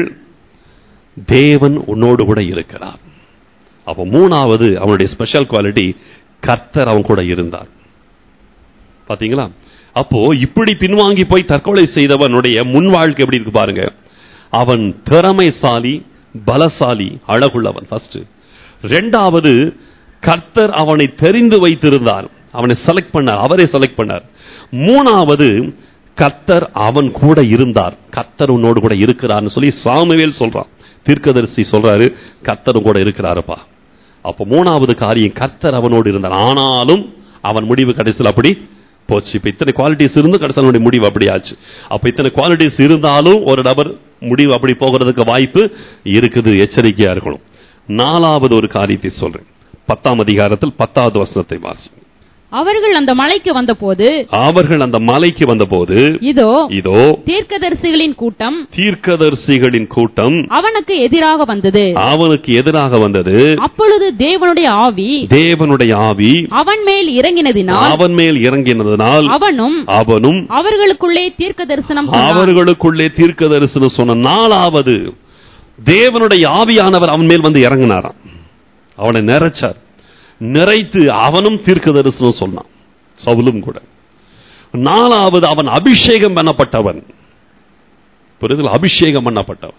தேவன் உன்னோடு கூட இருக்கிறார் அப்ப மூணாவது அவனுடைய ஸ்பெஷல் குவாலிட்டி கர்த்தர் அவன் கூட இருந்தார் பாத்தீங்களா அப்போ இப்படி பின்வாங்கி போய் தற்கொலை செய்தவனுடைய முன் வாழ்க்கை எப்படி இருக்கு பாருங்க அவன் திறமைசாலி பலசாலி அழகுள்ளவன் ஃபர்ஸ்ட் ரெண்டாவது கர்த்தர் அவனை தெரிந்து வைத்திருந்தார் அவனை செலக்ட் பண்ணார் அவரே செலக்ட் பண்ணார் மூணாவது கர்த்தர் அவன் கூட இருந்தார் கர்த்தர் உன்னோடு கூட இருக்கிறார்னு சொல்லி சாமுவேல் சொல்றான் தீர்க்கதரிசி சொல்றாரு கர்த்தரும் கூட இருக்கிறாருப்பா அப்ப மூணாவது காரியம் கர்த்தர் அவனோடு இருந்தார் ஆனாலும் அவன் முடிவு கடைசியில் அப்படி போச்சு இப்ப இத்தனை குவாலிட்டிஸ் இருந்து கடைசியில் அவனுடைய முடிவு அப்படி ஆச்சு அப்ப இத்தனை குவாலிட்டிஸ் இருந்தாலும் ஒரு நபர் முடிவு அப்படி போகிறதுக்கு வாய்ப்பு இருக்குது எச்சரிக்கையா இருக்கணும் நாலாவது ஒரு காரியத்தை சொல்றேன் பத்தாம் அதிகாரத்தில் பத்தாவது வசனத்தை வாசி அவர்கள் அந்த மலைக்கு வந்தபோது அவர்கள் அந்த மலைக்கு வந்தபோது இதோ இதோ தீர்க்கதரிசிகளின் கூட்டம் தீர்க்கதரிசிகளின் கூட்டம் அவனுக்கு எதிராக வந்தது அவனுக்கு எதிராக வந்தது அப்பொழுது தேவனுடைய ஆவி தேவனுடைய ஆவி அவன் மேல் இறங்கினதினால் அவன் மேல் இறங்கினதனால் அவனும் அவனும் அவர்களுக்குள்ளே தீர்க்க தரிசனம் சொன்னான். அவர்களுக்குள்ளே தீர்க்க தரிசனம் சொன்ன நாலாவது தேவனுடைய ஆவியானவர் அவன் மேல் வந்து இறங்கினாராம் அவனை நிறைச்சார் நிறைத்து அவனும் தீர்க்க தரிசனம் சொன்னான் சவுலும் கூட நாலாவது அவன் அபிஷேகம் பண்ணப்பட்டவன் புரியுதுல அபிஷேகம் பண்ணப்பட்டவன்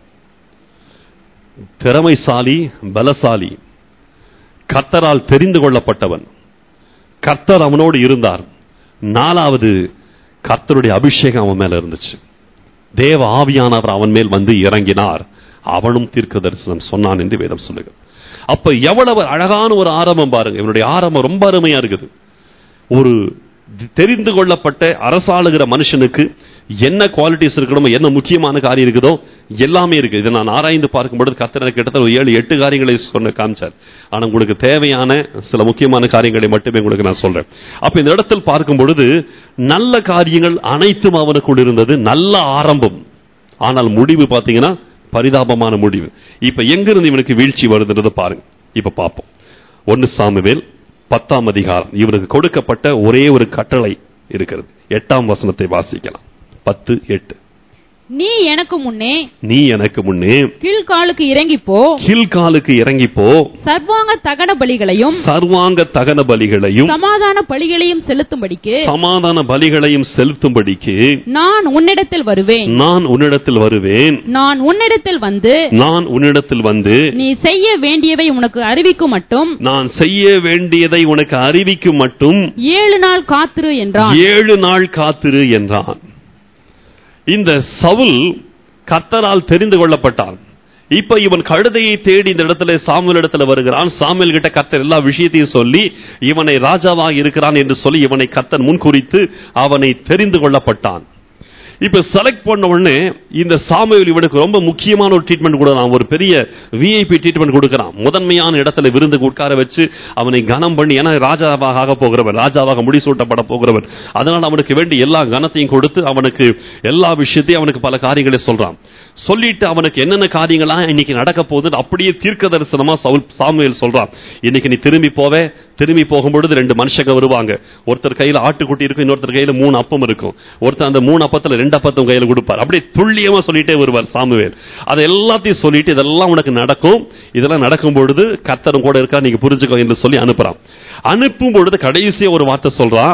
திறமைசாலி பலசாலி கர்த்தரால் தெரிந்து கொள்ளப்பட்டவன் கர்த்தர் அவனோடு இருந்தார் நாலாவது கர்த்தருடைய அபிஷேகம் அவன் மேல இருந்துச்சு தேவ ஆவியானவர் அவன் மேல் வந்து இறங்கினார் அவனும் தீர்க்க தரிசனம் சொன்னான் என்று வேதம் சொல்லுங்க அப்ப எவ்வளவு அழகான ஒரு ஆரம்பம் பாருங்க இவனுடைய ஆரம்பம் ரொம்ப அருமையா இருக்குது ஒரு தெரிந்து கொள்ளப்பட்ட அரசாளுகிற மனுஷனுக்கு என்ன குவாலிட்டிஸ் இருக்கணுமோ என்ன முக்கியமான காரியம் இருக்குதோ எல்லாமே இருக்கு இதை நான் ஆராய்ந்து பார்க்கும்பொழுது கர்த்தர் எனக்கு கிட்டத்தட்ட ஒரு ஏழு எட்டு காரியங்களை சொன்ன காமிச்சார் ஆனா உங்களுக்கு தேவையான சில முக்கியமான காரியங்களை மட்டுமே உங்களுக்கு நான் சொல்றேன் அப்ப இந்த இடத்தில் பார்க்கும் பொழுது நல்ல காரியங்கள் அனைத்தும் அவனுக்குள் இருந்தது நல்ல ஆரம்பம் ஆனால் முடிவு பாத்தீங்கன்னா பரிதாபமான முடிவு இப்ப எங்கிருந்து இவனுக்கு வீழ்ச்சி வருதுன்றதை பாருங்க இப்ப பார்ப்போம் ஒன்னு சாமுவேல் பத்தாம் அதிகாரம் இவனுக்கு கொடுக்கப்பட்ட ஒரே ஒரு கட்டளை இருக்கிறது எட்டாம் வசனத்தை வாசிக்கலாம் பத்து எட்டு நீ எனக்கு முன்னே நீ எனக்கு முன்னே கீழ்காலுக்கு இறங்கி போ கீழ்காலுக்கு இறங்கி போ சர்வாங்க தகன பலிகளையும் சர்வாங்க தகன பலிகளையும் சமாதான பலிகளையும் செலுத்தும்படிக்கு சமாதான பலிகளையும் செலுத்தும்படிக்கு நான் உன்னிடத்தில் வருவேன் நான் உன்னிடத்தில் வருவேன் நான் உன்னிடத்தில் வந்து நான் உன்னிடத்தில் வந்து நீ செய்ய வேண்டியவை உனக்கு அறிவிக்கும் மட்டும் நான் செய்ய வேண்டியதை உனக்கு அறிவிக்கும் மட்டும் ஏழு நாள் காத்திரு என்றான் ஏழு நாள் காத்திரு என்றான் இந்த சவுல் கர்த்தரால் தெரிந்து கொள்ளப்பட்டான் இப்ப இவன் கழுதையை தேடி இந்த இடத்துல சாமுவேல் இடத்துல வருகிறான் சாமுவேல் கிட்ட கர்த்தர் எல்லா விஷயத்தையும் சொல்லி இவனை ராஜாவாக இருக்கிறான் என்று சொல்லி இவனை கர்த்தர் முன்குறித்து அவனை தெரிந்து கொள்ளப்பட்டான் இப்ப செலக்ட் பண்ண உடனே இந்த சாமுவேல் இவனுக்கு ரொம்ப முக்கியமான ஒரு ட்ரீட்மெண்ட் கொடுக்குறான் ஒரு பெரிய விஐபி ட்ரீட்மெண்ட் கொடுக்குறான் முதன்மையான இடத்துல விருந்துக்கு உட்கார வச்சு அவனை கனம் பண்ணி ஏன்னா ராஜாவாக ஆக போகிறவன் ராஜாவாக முடிசூட்டப்பட போகிறவன் அதனால் அவனுக்கு வேண்டிய எல்லா கனத்தையும் கொடுத்து அவனுக்கு எல்லா விஷயத்தையும் அவனுக்கு பல காரியங்களை சொல்றான் சொல்லிட்டு அவனுக்கு என்னென்ன காரியங்களாம் இன்னைக்கு நடக்க போகுது அப்படியே தீர்க்க தரிசனமா சவுல் சாமுவேல் சொல்றான் இன்னைக்கு நீ திரும்பி போவே திரும்பி போகும்பொழுது ரெண்டு மனுஷங்க வருவாங்க ஒருத்தர் கையில ஆட்டுக்குட்டி இருக்கும் இன்னொருத்தர் கையில மூணு அப்பம் இருக்கும் ஒருத்தர் அந்த மூணு அப்பத்துல ரெண்டு அப்பத்தும் கையில கொடுப்பார் அப்படியே துல்லியமா சொல்லிட்டே வருவார் சாமுவேல் அதை எல்லாத்தையும் சொல்லிட்டு இதெல்லாம் உனக்கு நடக்கும் இதெல்லாம் நடக்கும் பொழுது கர்த்தரும் கூட இருக்கா நீங்க புரிஞ்சுக்கோ என்று சொல்லி அனுப்புறான் அனுப்பும் பொழுது கடைசியா ஒரு வார்த்தை சொல்றான்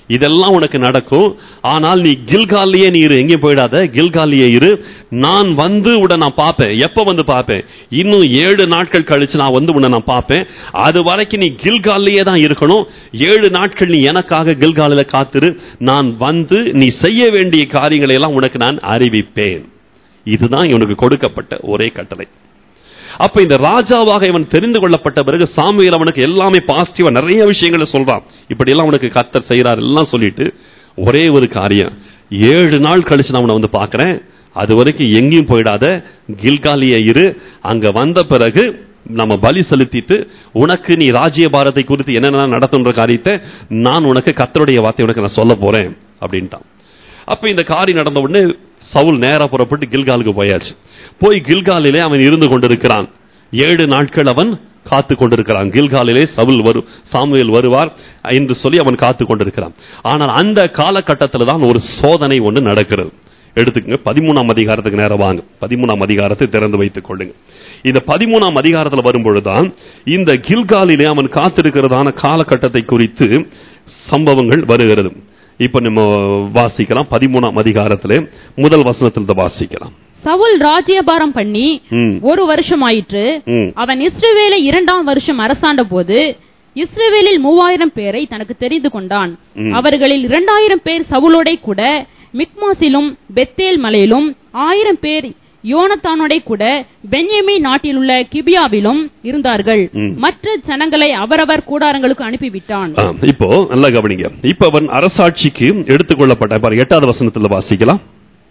இதெல்லாம் உனக்கு நடக்கும் ஆனால் நீ கில்காலியே நீ இரு எங்கேயும் போயிடாத கில்காலியே இரு நான் வந்து உன்னை நான் பார்ப்பேன் எப்ப வந்து பார்ப்பேன் இன்னும் ஏழு நாட்கள் கழிச்சு நான் வந்து உன்னை நான் பார்ப்பேன் அது வரைக்கும் நீ கில்காலியே தான் இருக்கணும் ஏழு நாட்கள் நீ எனக்காக கில்காலில காத்திரு நான் வந்து நீ செய்ய வேண்டிய காரியங்களை எல்லாம் உனக்கு நான் அறிவிப்பேன் இதுதான் இவனுக்கு கொடுக்கப்பட்ட ஒரே கட்டளை அப்ப இந்த ராஜாவாக இவன் தெரிந்து கொள்ளப்பட்ட பிறகு சாமுவேல் அவனுக்கு எல்லாமே பாசிட்டிவா நிறைய விஷயங்களை சொல்றான் இப்படி எல்லாம் உனக்கு கத்தர் செய்யறார் எல்லாம் சொல்லிட்டு ஒரே ஒரு காரியம் ஏழு நாள் கழிச்சு நான் உன்னை வந்து பார்க்கறேன் அது வரைக்கும் எங்கேயும் போயிடாத கில்காலிய இரு அங்க வந்த பிறகு நம்ம பலி செலுத்திட்டு உனக்கு நீ ராஜ்ய பாரத்தை குறித்து என்னென்ன நடத்துன்ற காரியத்தை நான் உனக்கு கத்தருடைய வார்த்தை உனக்கு நான் சொல்ல போறேன் அப்படின்ட்டான் அப்ப இந்த காரியம் நடந்த உடனே சவுல் நேரா புறப்பட்டு கில்காலுக்கு போயாச்சு போய் கில்காலிலே அவன் இருந்து கொண்டிருக்கிறான் ஏழு நாட்கள் அவன் காத்து கொண்டிருக்கிறான் கில்காலிலே சவுல் வரு சாமுவேல் வருவார் என்று சொல்லி அவன் காத்து கொண்டிருக்கிறான் ஆனால் அந்த காலகட்டத்தில் தான் ஒரு சோதனை ஒன்று நடக்கிறது எடுத்துக்கங்க பதிமூணாம் அதிகாரத்துக்கு நேரம் வாங்க பதிமூணாம் அதிகாரத்தை திறந்து வைத்துக் கொள்ளுங்க இந்த பதிமூணாம் அதிகாரத்தில் வரும்பொழுதுதான் இந்த கில்காலிலே அவன் காத்திருக்கிறதான காலகட்டத்தை குறித்து சம்பவங்கள் வருகிறது இப்ப நம்ம வாசிக்கலாம் பதிமூணாம் அதிகாரத்திலே முதல் வசனத்தில் வாசிக்கலாம் சவுல் ராஜ்யபாரம் பண்ணி ம். ஒரு வருஷம் ஆயிற்று ம். அவன் இஸ்ரவேலை இரண்டாம் வருஷம் அரசாண்ட போது இஸ்ரவேலில் மூவாயிரம் பேரை தனக்கு தெரிந்து கொண்டான் ம். அவர்களில் இரண்டாயிரம் பேர் சவுலோடே கூட மிக்மாசிலும் பெத்தேல் மலையிலும் ஆயிரம் பேர் யோனத்தானோடே கூட பென்யமி நாட்டிலுள்ள கிபியாவிலும் இருந்தார்கள் ம். மற்ற ஜனங்களை அவரவர் கூடாரங்களுக்கு அனுப்பிவிட்டான் ஆ, இப்போ நல்லா கவனிங்க இப்ப அவன் அரசாட்சிக்கு எடுத்துக்கொள்ளப்பட்ட பாரு எட்டாவது வசனத்துல வாசிக்கலாம்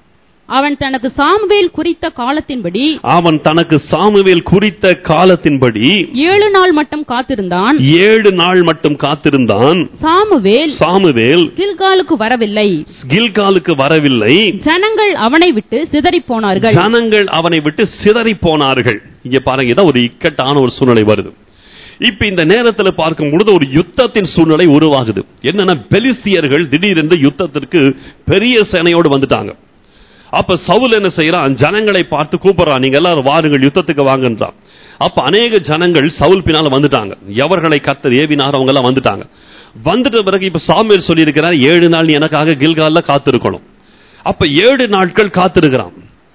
அவன் தனக்கு சாமுவேல் குறித்த காலத்தின்படி அவன் தனக்கு சாமுவேல் குறித்த காலத்தின்படி ஏழு நாள் மட்டும் காத்திருந்தான் ஏழு நாள் மட்டும் காத்திருந்தான் சாமுவேல் சாமுவேல் கில்காலுக்கு வரவில்லை கில்காலுக்கு வரவில்லை ஜனங்கள் அவனை விட்டு சிதறிப் போனார்கள் ஜனங்கள் அவனை விட்டு சிதறி போனார்கள் இங்க பாருங்க இதான் ஒரு இக்கட்டான ஒரு சூழ்நிலை வருது இப்ப இந்த நேரத்துல பார்க்கும் பொழுது ஒரு யுத்தத்தின் சூழ்நிலை உருவாகுது என்னன்னா பெலிஸ்தியர்கள் திடீரென்று யுத்தத்திற்கு பெரிய சேனையோடு வந்துட்டாங்க அப்ப சவுல் என்ன செய்யறான் ஜனங்களை பார்த்து கூப்பிடுறான் நீங்க எல்லாரும் வாருங்கள் யுத்தத்துக்கு வாங்கன்றான் அப்ப அநேக ஜனங்கள் சவுல் பின்னால வந்துட்டாங்க எவர்களை கத்தர் ஏவினார் அவங்க எல்லாம் வந்துட்டாங்க வந்துட்ட பிறகு இப்ப சாமியல் சொல்லி இருக்கிறார் ஏழு நாள் நீ எனக்காக கில்கால்ல காத்திருக்கணும் அப்ப ஏழு நாட்கள் காத்திருக்கிறான்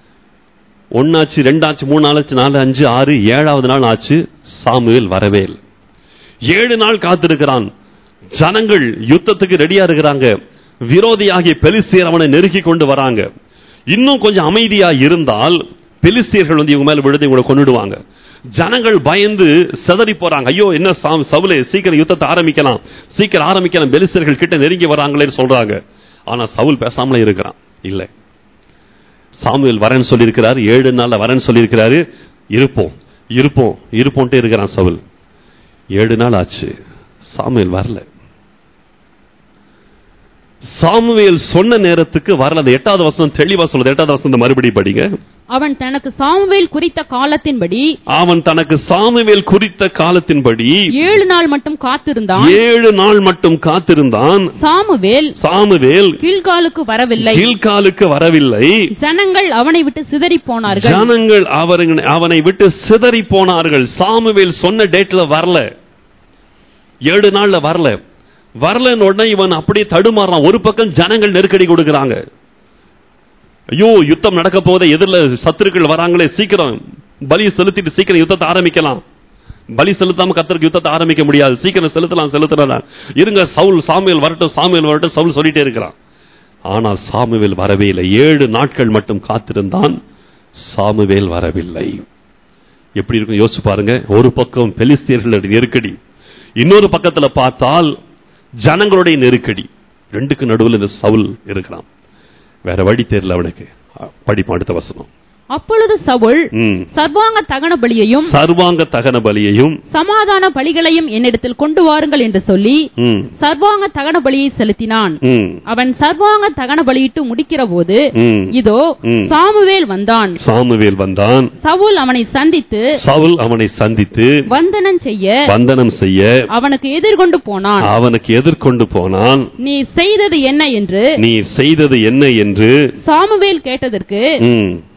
ஒன்னாச்சு ரெண்டாச்சு மூணு நாளாச்சு நாலு அஞ்சு ஆறு ஏழாவது நாள் ஆச்சு சாமுவேல் வரவே இல்லை ஏழு நாள் காத்திருக்கிறான் ஜனங்கள் யுத்தத்துக்கு ரெடியா இருக்கிறாங்க விரோதியாகிய பெலிஸ்தியர் அவனை நெருக்கி கொண்டு வராங்க இன்னும் கொஞ்சம் அமைதியா இருந்தால் பெலிஸ்தியர்கள் வந்து இவங்க மேல விழுந்து இவங்களை கொன்னுடுவாங்க ஜனங்கள் பயந்து சிதறி போறாங்க ஐயோ என்ன சா- சவுலே சீக்கிரம் யுத்தத்தை ஆரம்பிக்கலாம் சீக்கிரம் ஆரம்பிக்கலாம் பெலிஸ்தியர்கள் கிட்ட நெருங்கி வராங்களேன்னு சொல்றாங்க ஆனா சவுல் பேசாமலே இருக்கிறான் இல்லை சாமுவேல் வரேன்னு சொல்லியிருக்கிறார் ஏழு நாள்ல வரேன்னு சொல்லியிருக்கிறாரு இருப்போம் இருப்போம் இருப்போன்ட்டே இருக்கிறான் சவுல் ஏழு நாள் ஆச்சு சாமுவேல் வரல சாமுவேல் சொன்ன நேரத்துக்கு வரல அந்த எட்டாவது வசனம் தெளிவா சொல்லுது எட்டாவது வசனம் மறுபடியும் படிங்க அவன் தனக்கு சாமுவேல் குறித்த காலத்தின்படி அவன் தனக்கு சாமுவேல் குறித்த காலத்தின்படி ஏழு நாள் மட்டும் காத்திருந்தான் ஏழு நாள் மட்டும் காத்திருந்தான் சாமுவேல் சாமுவேல் கில்காலுக்கு வரவில்லை கீழ்காலுக்கு வரவில்லை ஜனங்கள் அவனை விட்டு சிதறிப் போனார்கள் ஜனங்கள் அவருங்க- அவனை விட்டு சிதறி போனார்கள் சாமுவேல் சொன்ன டேட்ல வரல ஏழு நாள்ல வரல வரலன்னு உடனே இவன் அப்படியே தடுமாறான் ஒரு பக்கம் ஜனங்கள் நெருக்கடி கொடுக்கறாங்க ஐயோ யுத்தம் நடக்க போதே எதிரில் சத்துருக்கள் வராங்களே சீக்கிரம் பலி செலுத்திட்டு சீக்கிரம் யுத்தத்தை ஆரம்பிக்கலாம் பலி செலுத்தாம கத்தருக்கு யுத்தத்தை ஆரம்பிக்க முடியாது சீக்கிரம் செலுத்தலாம் செலுத்தலாம் இருங்க சவுல் சாமுவேல் வரட்டும் சாமுவேல் வரட்டும் சவுல் சொல்லிட்டே இருக்கிறான் ஆனால் சாமுவேல் வரவே இல்லை ஏழு நாட்கள் மட்டும் காத்திருந்தான் சாமுவேல் வரவில்லை எப்படி இருக்கும் யோசிச்சு பாருங்க ஒரு பக்கம் பெலிஸ்தியர்களுடைய நெருக்கடி இன்னொரு பக்கத்துல பார்த்தால் ஜனங்களுடைய நெருக்கடி ரெண்டுக்கு நடுவில் இந்த சவுல் இருக்கிறான் வேற வழி தெரியல அவனுக்கு படிப்பான் அடுத்த வசனம் அப்பொழுது சவுல் ம். சர்வாங்க தகன பலியையும் சர்வாங்க தகன பலியையும் சமாதான பலிகளையும் என்னிடத்தில் கொண்டு வாருங்கள் என்று சொல்லி ம், சர்வாங்க தகன பலியை செலுத்தினான் ம், அவன் சர்வாங்க தகன பலியிட்டு முடிக்கிற போது ம். இதோ ம். சாமுவேல் வந்தான் சாமுவேல் வந்தான் சவுல் அவனை சந்தித்து சவுல் அவனை சந்தித்து வந்தனம் செய்ய வந்தனம் செய்ய அவனுக்கு எதிர்கொண்டு போனான் அவனுக்கு எதிர்கொண்டு போனான் நீ செய்தது என்ன என்று நீ செய்தது என்ன என்று சாமுவேல் கேட்டதற்கு ம்,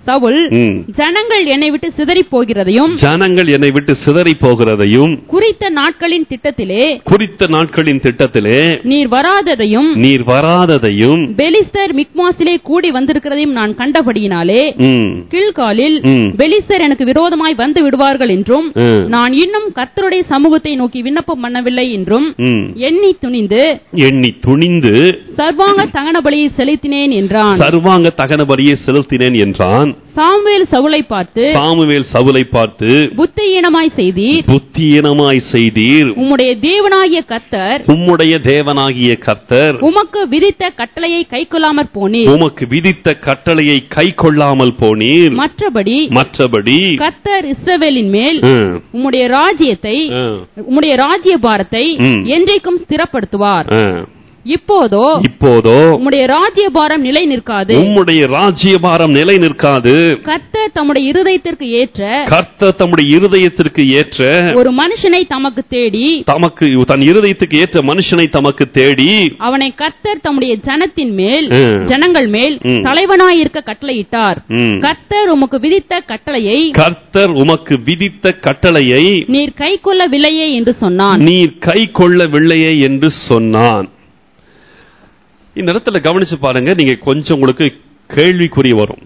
சவுல் ம். ஜனங்கள் என்னை விட்டு சிதறிப் போகிறதையும் ஜனங்கள் என்னை விட்டு சிதறி போகிறதையும் குறித்த நாட்களின் திட்டத்திலே குறித்த நாட்களின் திட்டத்திலே நீர் வராததையும் நீர் வராததையும் பெலிஸ்தர் மிக்மாசிலே கூடி வந்திருக்கிறதையும் நான் கண்டபடியினாலே ம், கில்காலில் ம். பெலிஸ்தர் எனக்கு விரோதமாய் வந்து விடுவார்கள் என்றும் ம், நான் இன்னும் கர்த்தருடைய சமூகத்தை நோக்கி விண்ணப்பம் பண்ணவில்லை என்றும் ம். எண்ணி துணிந்து எண்ணி துணிந்து சர்வாங்க தகன பலியை செலுத்தினேன் என்றான் சர்வாங்க தகன பலியை செலுத்தினேன் என்றான் சாமுவேல் சவுலை பார்த்து சாமுவேல் சவுலை பார்த்து புத்தியீனமாய் செய்தீர் புத்தியீனமாய் செய்தீர் உம்முடைய தேவனாகிய கர்த்தர் உம்முடைய தேவனாகிய கர்த்தர் உமக்கு விதித்த கட்டளையை கைக்கொள்ளாமற் போனீர் உமக்கு விதித்த கட்டளையை கை கொள்ளாமல் போனீர் மற்றபடி மற்றபடி கர்த்தர் இஸ்ரவேலின் மேல் ம், உம்முடைய ராஜ்யத்தை ம், உம்முடைய ராஜ்ய பாரத்தை ம். என்றைக்கும் ஸ்திரப்படுத்துவார் ம். இப்போதோ இப்போதோ உம்முடைய ராஜ்ய பாரம் நிலை நிற்காது உம்முடைய ராஜ்யபாரம் நிலை நிற்காது கர்த்தர் தம்முடைய இருதயத்திற்கு ஏற்ற கர்த்தர் தம்முடைய இருதயத்திற்கு ஏற்ற ஒரு மனுஷனை தமக்கு தேடி தமக்கு தன் இருதயத்துக்கு ஏற்ற மனுஷனை தமக்கு தேடி அவனை கர்த்தர் தம்முடைய ஜனத்தின் மேல் ம். ஜனங்கள் மேல் ம். தலைவனாயிருக்க கட்டளையிட்டார் ம். கர்த்தர் உமக்கு விதித்த கட்டளையை கர்த்தர் உமக்கு விதித்த கட்டளையை நீர் கைக்கொள்ளவில்லையே என்று சொன்னான் நீர் கை கொள்ளவில்லையே என்று சொன்னான் இந்த இடத்துல கவனிச்சு பாருங்க நீங்க கொஞ்சம் உங்களுக்கு கேள்விக்குறி வரும்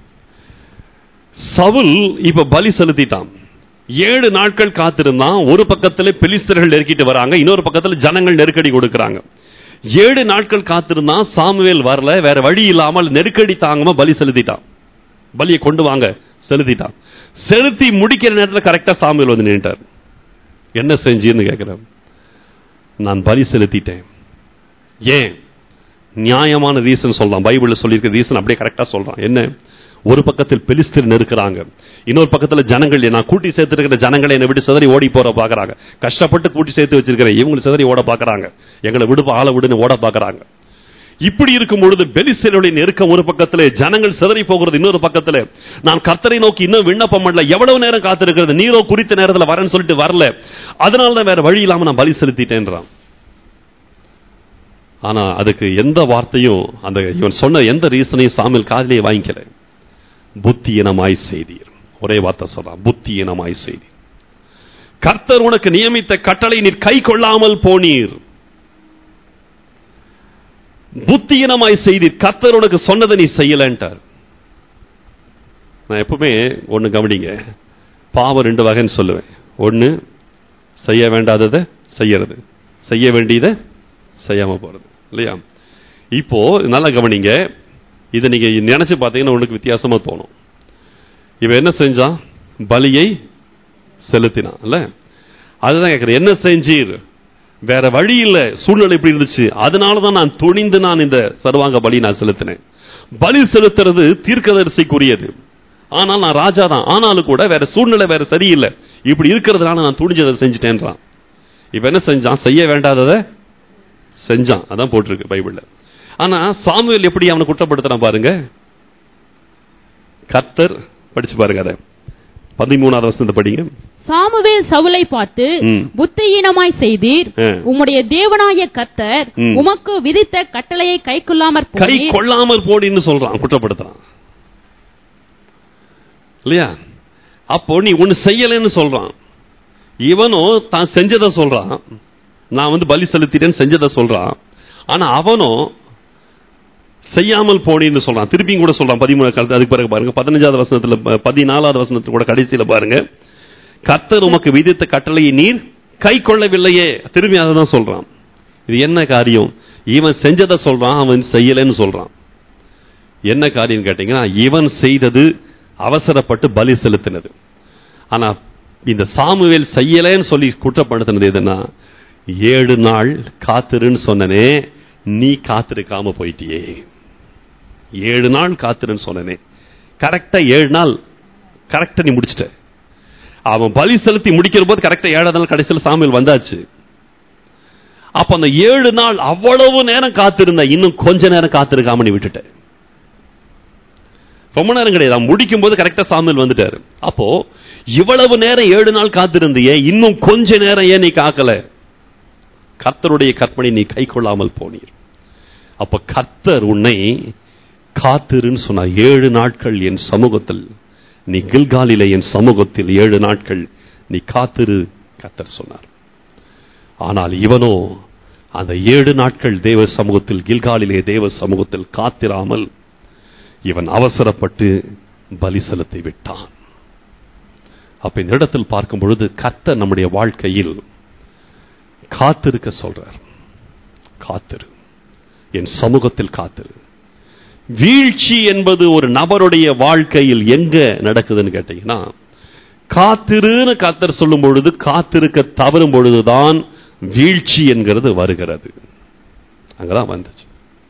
சவுல் இப்ப பலி செலுத்திட்டான் ஏழு நாட்கள் காத்திருந்தான் ஒரு பக்கத்துல பெலிஸ்தர்கள் நெருக்கிட்டு வராங்க இன்னொரு பக்கத்துல ஜனங்கள் நெருக்கடி கொடுக்கறாங்க ஏழு நாட்கள் காத்திருந்தான் சாமுவேல் வரல வேற வழி இல்லாமல் நெருக்கடி தாங்காம பலி செலுத்திட்டான் பலியை கொண்டு வாங்க செலுத்திட்டான் செலுத்தி முடிக்கிற நேரத்துல கரெக்டா சாமுவேல் வந்து நின்னுட்டார் என்ன செஞ்சீன்னு கேட்கிறேன் நான் பலி செலுத்திட்டேன் ஏன் நியாயமான ரீசன் சொல்லலாம் பைபிள்ல சொல்லியிருக்க ரீசன் அப்படியே கரெக்டா சொல்றான் என்ன ஒரு பக்கத்தில் பெலிஸ்தர் நெருக்கிறாங்க இன்னொரு பக்கத்துல ஜனங்கள் நான் கூட்டி சேர்த்துருக்கிற ஜனங்களை என்னை விட்டு சிதறி ஓடி போற பாக்குறாங்க கஷ்டப்பட்டு கூட்டி சேர்த்து வச்சிருக்கிறேன் இவங்க சிதறி ஓட பாக்குறாங்க எங்களை விடு ஆளை விடுன்னு ஓட பாக்குறாங்க இப்படி இருக்கும் பொழுது பெலிஸ்தருடைய நெருக்கம் ஒரு பக்கத்துல ஜனங்கள் சிதறி போகிறது இன்னொரு பக்கத்துல நான் கர்த்தரை நோக்கி இன்னும் விண்ணப்பம் பண்ணல எவ்வளவு நேரம் காத்திருக்கிறது நீரோ குறித்த நேரத்துல வரேன்னு சொல்லிட்டு வரல அதனால தான் வேற வழி இல்லாம நான் பலி செலுத்திட்டேன்றான் ஆனா அதுக்கு எந்த வார்த்தையும் அந்த இவன் சொன்ன எந்த ரீசனையும் சாமியல் காதிலே வாங்கிக்கல புத்தியினமாய் செய்தீர் ஒரே வார்த்தை சொல்றான் புத்தியினமாய் செய்தீர் கர்த்தர் உனக்கு நியமித்த கட்டளை நீர் கை கொள்ளாமல் போனீர் புத்தியினமாய் செய்தீர் கர்த்தர் உனக்கு சொன்னதை நீ செய்யலன்ட்டார் நான் எப்பவுமே ஒண்ணு கவனிங்க பாவம் ரெண்டு வகைன்னு சொல்லுவேன் ஒண்ணு செய்ய வேண்டாததை செய்யறது செய்ய வேண்டியதை செய்யாம போறது இல்லையா இப்போ நல்லா கவனிங்க இதை நீங்க நினைச்சு பார்த்தீங்கன்னா உனக்கு வித்தியாசமா தோணும் இவன் என்ன செஞ்சான் பலியை செலுத்தினான் இல்ல அதுதான் கேட்கிறேன் என்ன செஞ்சீர் வேற வழி இல்ல சூழ்நிலை இப்படி இருந்துச்சு அதனால தான் நான் துணிந்து நான் இந்த சர்வாங்க பலி நான் செலுத்தினேன் பலி செலுத்துறது தீர்க்கதரிசிக்குரியது ஆனால் நான் ராஜா தான் ஆனாலும் கூட வேற சூழ்நிலை வேற சரியில்லை இப்படி இருக்கிறதுனால நான் துணிஞ்சதை செஞ்சுட்டேன்றான் இப்ப என்ன செஞ்சான் செய்ய வேண்டாததை செஞ்சான் அதான் போட்டிருக்கு பைபிள்ல ஆனா சாமுவேல் எப்படி அவனை குற்றப்படுத்துறான் பாருங்க கர்த்தர் படிச்சு பாருங்க அதை பதிமூணாவது வருஷத்தை படிங்க சாமுவேல் சவுலை பார்த்து ம். புத்தியீனமாய் செய்தீர் ஆ. உம்முடைய தேவனாய கர்த்தர் ம். உமக்கு விதித்த கட்டளையை கைக்கொள்ளாமற் கை போனீர் கொள்ளாமல் போடின்னு சொல்றான் குற்றப்படுத்துறான் இல்லையா அப்போ நீ ஒண்ணு செய்யலைன்னு சொல்றான் இவனும் தான் செஞ்சதை சொல்றான் நான் வந்து பலி செலுத்திட்டேன்னு செஞ்சதை சொல்றான் ஆனா அவனும் செய்யாமல் போனேன்னு சொல்றான் திருப்பியும் கூட சொல்றான் பதிமூணு காலத்து அதுக்கு பிறகு பாருங்க பதினஞ்சாவது வசனத்துல ப- பதினாலாவது வசனத்துல கூட கடைசியில பாருங்க கர்த்தர் உமக்கு விதித்த கட்டளையை நீர் கை கொள்ளவில்லையே திரும்பி அதை தான் சொல்றான் இது என்ன காரியம் இவன் செஞ்சதை சொல்றான் அவன் செய்யலைன்னு சொல்றான் என்ன காரியம் கேட்டீங்கன்னா இவன் செய்தது அவசரப்பட்டு பலி செலுத்தினது ஆனா இந்த சாமுவேல் செய்யலைன்னு சொல்லி குற்றப்படுத்தினது எதுன்னா ஏழு நாள் காத்திருன்னு சொன்னனே நீ காத்திருக்காம போயிட்டியே ஏழு நாள் காத்திருன்னு சொன்னனே கரெக்டா ஏழு நாள் கரெக்டா நீ முடிச்சிட்ட அவன் பலி செலுத்தி முடிக்கிற போது கரெக்டா ஏழாவது நாள் கடைசியில் சாமுவேல் வந்தாச்சு அப்ப அந்த ஏழு நாள் அவ்வளவு நேரம் காத்திருந்த இன்னும் கொஞ்ச நேரம் காத்திருக்காம நீ விட்டுட்ட ரொம்ப நேரம் கிடையாது அவன் முடிக்கும் போது கரெக்டா சாமுவேல் வந்துட்டாரு அப்போ இவ்வளவு நேரம் ஏழு நாள் காத்திருந்தியே இன்னும் கொஞ்ச நேரம் ஏன் நீ காக்கல கர்த்தருடைய கற்பனை நீ கை கொள்ளாமல் போனீர் அப்ப கர்த்தர் உன்னை காத்திருன்னு சொன்னா ஏழு நாட்கள் என் சமூகத்தில் நீ கில்காலிலே என் சமூகத்தில் ஏழு நாட்கள் நீ காத்திரு கத்தர் சொன்னார் ஆனால் இவனோ அந்த ஏழு நாட்கள் தேவ சமூகத்தில் கில்காலிலே தேவ சமூகத்தில் காத்திராமல் இவன் அவசரப்பட்டு பலி செலுத்தி விட்டான் அப்ப இந்த இடத்தில் பார்க்கும் பொழுது கர்த்தர் நம்முடைய வாழ்க்கையில் காத்திருக்க சொல்றார் காத்திரு என் சமூகத்தில் காத்திரு வீழ்ச்சி என்பது ஒரு நபருடைய வாழ்க்கையில் எங்க நடக்குதுன்னு கேட்டீங்கன்னா காத்திருன்னு கத்தர் சொல்லும் பொழுது காத்திருக்க தவறும் பொழுதுதான் வீழ்ச்சி என்கிறது வருகிறது அங்கதான் வந்துச்சு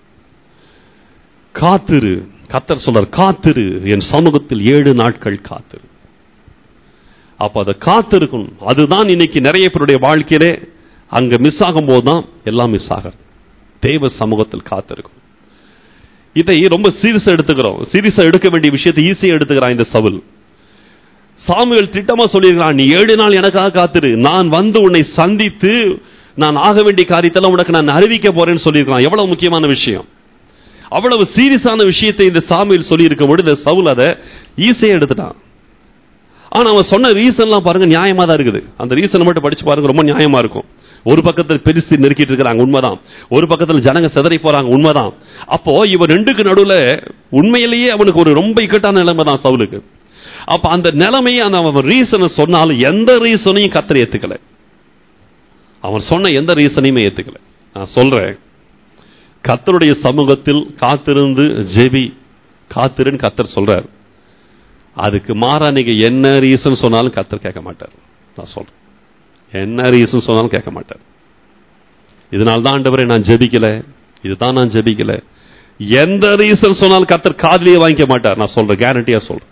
காத்திரு கத்தர் சொல்றார் காத்திரு என் சமூகத்தில் ஏழு நாட்கள் காத்திரு அப்ப அதை காத்திருக்கணும் அதுதான் இன்னைக்கு நிறைய பேருடைய வாழ்க்கையிலே அங்க மிஸ் ஆகும் போதுதான் எல்லாம் மிஸ் ஆகிறது தேவ சமூகத்தில் காத்திருக்கும் இதை ரொம்ப சீரியஸா எடுத்துக்கிறோம் சீரியஸா எடுக்க வேண்டிய விஷயத்தை ஈஸியா எடுத்துக்கிறான் இந்த சவுல் சாமுவேல் திட்டமா சொல்லியிருக்கிறான் நீ ஏழு நாள் எனக்காக காத்திரு நான் வந்து உன்னை சந்தித்து நான் ஆக வேண்டிய காரியத்தெல்லாம் உனக்கு நான் அறிவிக்க போறேன்னு சொல்லியிருக்கிறான் எவ்வளவு முக்கியமான விஷயம் அவ்வளவு சீரியஸான விஷயத்தை இந்த சாமுவேல் சொல்லி இருக்கும் பொழுது இந்த சவுல் அதை ஈஸியா எடுத்துட்டான் ஆனா அவன் சொன்ன ரீசன்லாம் பாருங்க நியாயமா தான் இருக்குது அந்த ரீசனை மட்டும் படிச்சு பாருங்க ரொம்ப நியாயமா இருக்கும் ஒரு பக்கத்தில் பெருசு நெருக்கிட்டு இருக்கிறாங்க உண்மைதான் ஒரு பக்கத்தில் ஜனங்க சிதறி போறாங்க உண்மைதான் அப்போ இவன் ரெண்டுக்கு நடுவுல உண்மையிலேயே அவனுக்கு ஒரு ரொம்ப இக்கட்டான நிலைமை தான் சவுலுக்கு அப்ப அந்த நிலைமையை அந்த அவன் ரீசனை சொன்னாலும் எந்த ரீசனையும் கத்தரை ஏத்துக்கல அவன் சொன்ன எந்த ரீசனையுமே ஏத்துக்கல நான் சொல்றேன் கத்தருடைய சமூகத்தில் காத்திருந்து ஜெபி காத்திருன்னு கத்தர் சொல்றார் அதுக்கு மாறா நீங்க என்ன ரீசன் சொன்னாலும் கத்தர் கேட்க மாட்டார் நான் சொல்றேன் என்ன ரீசன் சொன்னாலும் கேட்க மாட்டார் இதனால தான் ஆண்டவரே நான் ஜெபிக்கல இதுதான் நான் ஜெபிக்கல எந்த ரீசன் சொன்னாலும் கத்தர் காதலியே வாங்கிக்க மாட்டார் நான் சொல்றேன் கேரண்டியா சொல்றேன்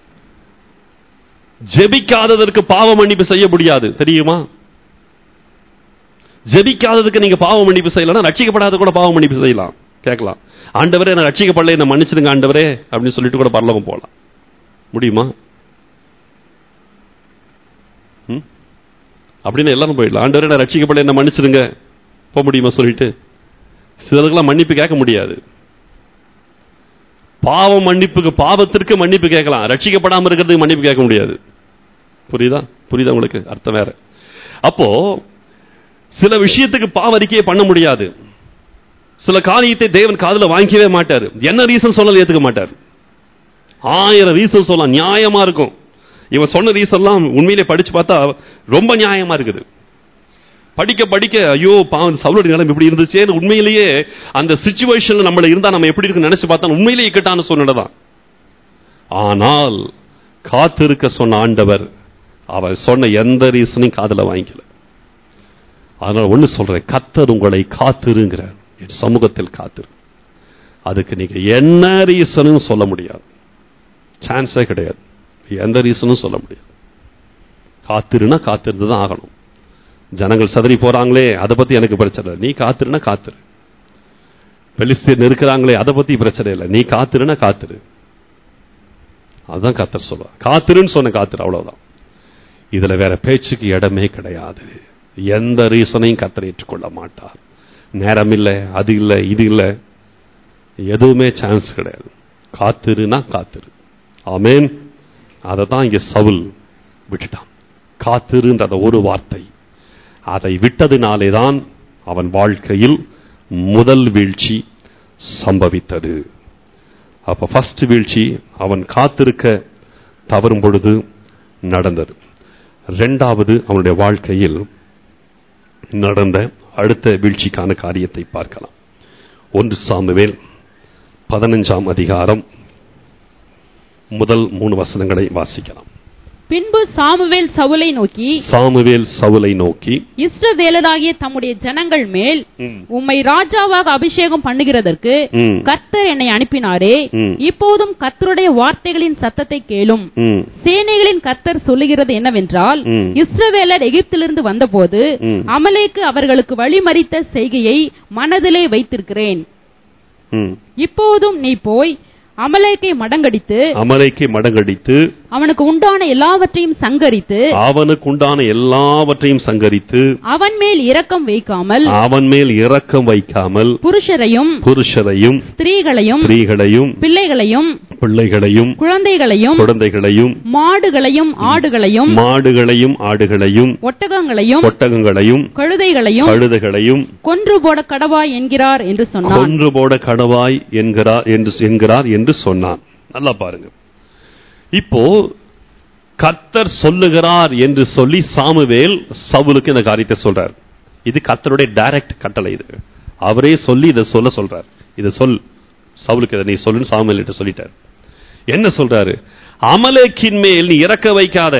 ஜெபிக்காததற்கு பாவ மன்னிப்பு செய்ய முடியாது தெரியுமா ஜெபிக்காததுக்கு நீங்க பாவ மன்னிப்பு செய்யலாம் ரட்சிக்கப்படாத கூட பாவ மன்னிப்பு செய்யலாம் கேட்கலாம் ஆண்டவரே நான் ரட்சிக்கப்படல என்ன மன்னிச்சிடுங்க ஆண்டவரே அப்படின்னு சொல்லிட்டு கூட பரலோகம் போகலாம் முடியுமா ம்? அப்படின்னு எல்லாரும் போயிடலாம் ஆண்டவரே நான் ரட்சிக்கப்படல என்ன மன்னிச்சிடுங்க போக முடியுமா சொல்லிட்டு சிலருக்கெல்லாம் மன்னிப்பு கேட்க முடியாது பாவ மன்னிப்புக்கு பாவத்திற்கு மன்னிப்பு கேட்கலாம் ரட்சிக்கப்படாம இருக்கிறதுக்கு மன்னிப்பு கேட்க முடியாது புரியுதா புரியுதா உங்களுக்கு அர்த்தம் வேற அப்போ சில விஷயத்துக்கு பாவ அறிக்கையை பண்ண முடியாது சில காரியத்தை தேவன் காதுல வாங்கிக்கவே மாட்டார் என்ன ரீசன் சொன்னாலும் ஏத்துக்க மாட்டார் ஆயிரம் ரீசன் சொல்லலாம் நியாயமா இருக்கும் இவன் சொன்ன ரீசன்லாம் உண்மையிலே படிச்சு பார்த்தா ரொம்ப நியாயமா இருக்குது படிக்க படிக்க ஐயோ பாவம் சவுளுடைய நிலைமை இப்படி இருந்துச்சேன்னு உண்மையிலேயே அந்த சுச்சுவேஷன்ல நம்மள இருந்தா நம்ம எப்படி இருக்குன்னு நினைச்சு பார்த்தா உண்மையிலேயே இக்கட்டான சூழ்நிலை தான் ஆனால் காத்திருக்க சொன்ன ஆண்டவர் அவர் சொன்ன எந்த ரீசனையும் காதுல வாங்கிக்கல அதனால ஒண்ணு சொல்றேன் கத்தர் உங்களை காத்திருங்கிற என் சமூகத்தில் காத்திரு அதுக்கு நீங்க என்ன ரீசனும் சொல்ல முடியாது சான்ஸே கிடையாது எந்த ரீசனும் சொல்ல முடியாது காத்திருனா காத்திருந்து தான் ஆகணும் ஜனங்கள் சதறி போறாங்களே அதை பத்தி எனக்கு பிரச்சனை இல்லை நீ காத்திருனா காத்திரு பெலிஸ்தீன் இருக்கிறாங்களே அதை பத்தி பிரச்சனை இல்லை நீ காத்திருனா காத்திரு அதுதான் கத்தர் சொல்லுவா காத்திருன்னு சொன்ன காத்திரு அவ்வளவுதான் இதுல வேற பேச்சுக்கு இடமே கிடையாது எந்த ரீசனையும் கத்தர் ஏற்றுக்கொள்ள மாட்டார் நேரம் இல்லை அது இல்லை இது இல்லை எதுவுமே சான்ஸ் கிடையாது காத்திருனா காத்திரு ஆமேன் அதை தான் இங்க சவுல் விட்டுட்டான் காத்திருன்ற அந்த ஒரு வார்த்தை அதை விட்டதினாலே தான் அவன் வாழ்க்கையில் முதல் வீழ்ச்சி சம்பவித்தது அப்ப ஃபர்ஸ்ட் வீழ்ச்சி அவன் காத்திருக்க தவறும் பொழுது நடந்தது இரண்டாவது அவனுடைய வாழ்க்கையில் நடந்த அடுத்த வீழ்ச்சிக்கான காரியத்தை பார்க்கலாம் ஒன்று சாமுவேல் பதினஞ்சாம் அதிகாரம் முதல் மூணு வசனங்களை வாசிக்கலாம் பின்பு சாமுவேல் சவுலை நோக்கி சாமுவேல் சவுலை நோக்கி இஸ்ரவேலராகிய தம்முடைய ஜனங்கள் மேல் ம், உம்மை ராஜாவாக அபிஷேகம் பண்ணுகிறதற்கு ம், கர்த்தர் என்னை அனுப்பினாரே ம். இப்போதும் கர்த்தருடைய வார்த்தைகளின் சத்தத்தை கேளும் ம், சேனைகளின் கர்த்தர் சொல்லுகிறது என்னவென்றால் ம். இஸ்ரவேலர் எகிப்திலிருந்து வந்தபோது ம். அமலேக்கு அவர்களுக்கு வழிமறித்த செய்கையை மனதிலே வைத்திருக்கிறேன் ம். இப்போதும் நீ போய் அமலேக்கை மடங்கடித்து அமலைக்கு மடங்கடித்து அவனுக்கு உண்டான எல்லாவற்றையும் சங்கரித்து அவனுக்கு உண்டான எல்லாவற்றையும் சங்கரித்து அவன் மேல் இரக்கம் வைக்காமல் அவன் மேல் இரக்கம் வைக்காமல் புருஷரையும் புருஷரையும் ஸ்திரீகளையும் ஸ்திரீகளையும் பிள்ளைகளையும் பிள்ளைகளையும் குழந்தைகளையும் குழந்தைகளையும் மாடுகளையும் ஆடுகளையும் மாடுகளையும் ஆடுகளையும் ஒட்டகங்களையும் ஒட்டகங்களையும் கழுதைகளையும் கழுதைகளையும் கொன்று போட கடவாய் என்கிறார் என்று சொன்னான் கொன்று போட கடவாய் என்கிறார் என்று என்கிறார் என்று சொன்னான் நல்லா பாருங்க இப்போ கர்த்தர் சொல்லுகிறார் என்று சொல்லி சாமுவேல் சவுலுக்கு இந்த காரியத்தை சொல்றார் இது கர்த்தருடைய டைரக்ட் கட்டளை இது அவரே சொல்லி இதை சொல்ல சொல்றார் இதை சொல் சவுலுக்கு இதை நீ சொல்லுன்னு சாமுவேல் சொல்லிட்டார் என்ன சொல்றாரு அமலேக்கின் மேல் நீ இறக்க வைக்காத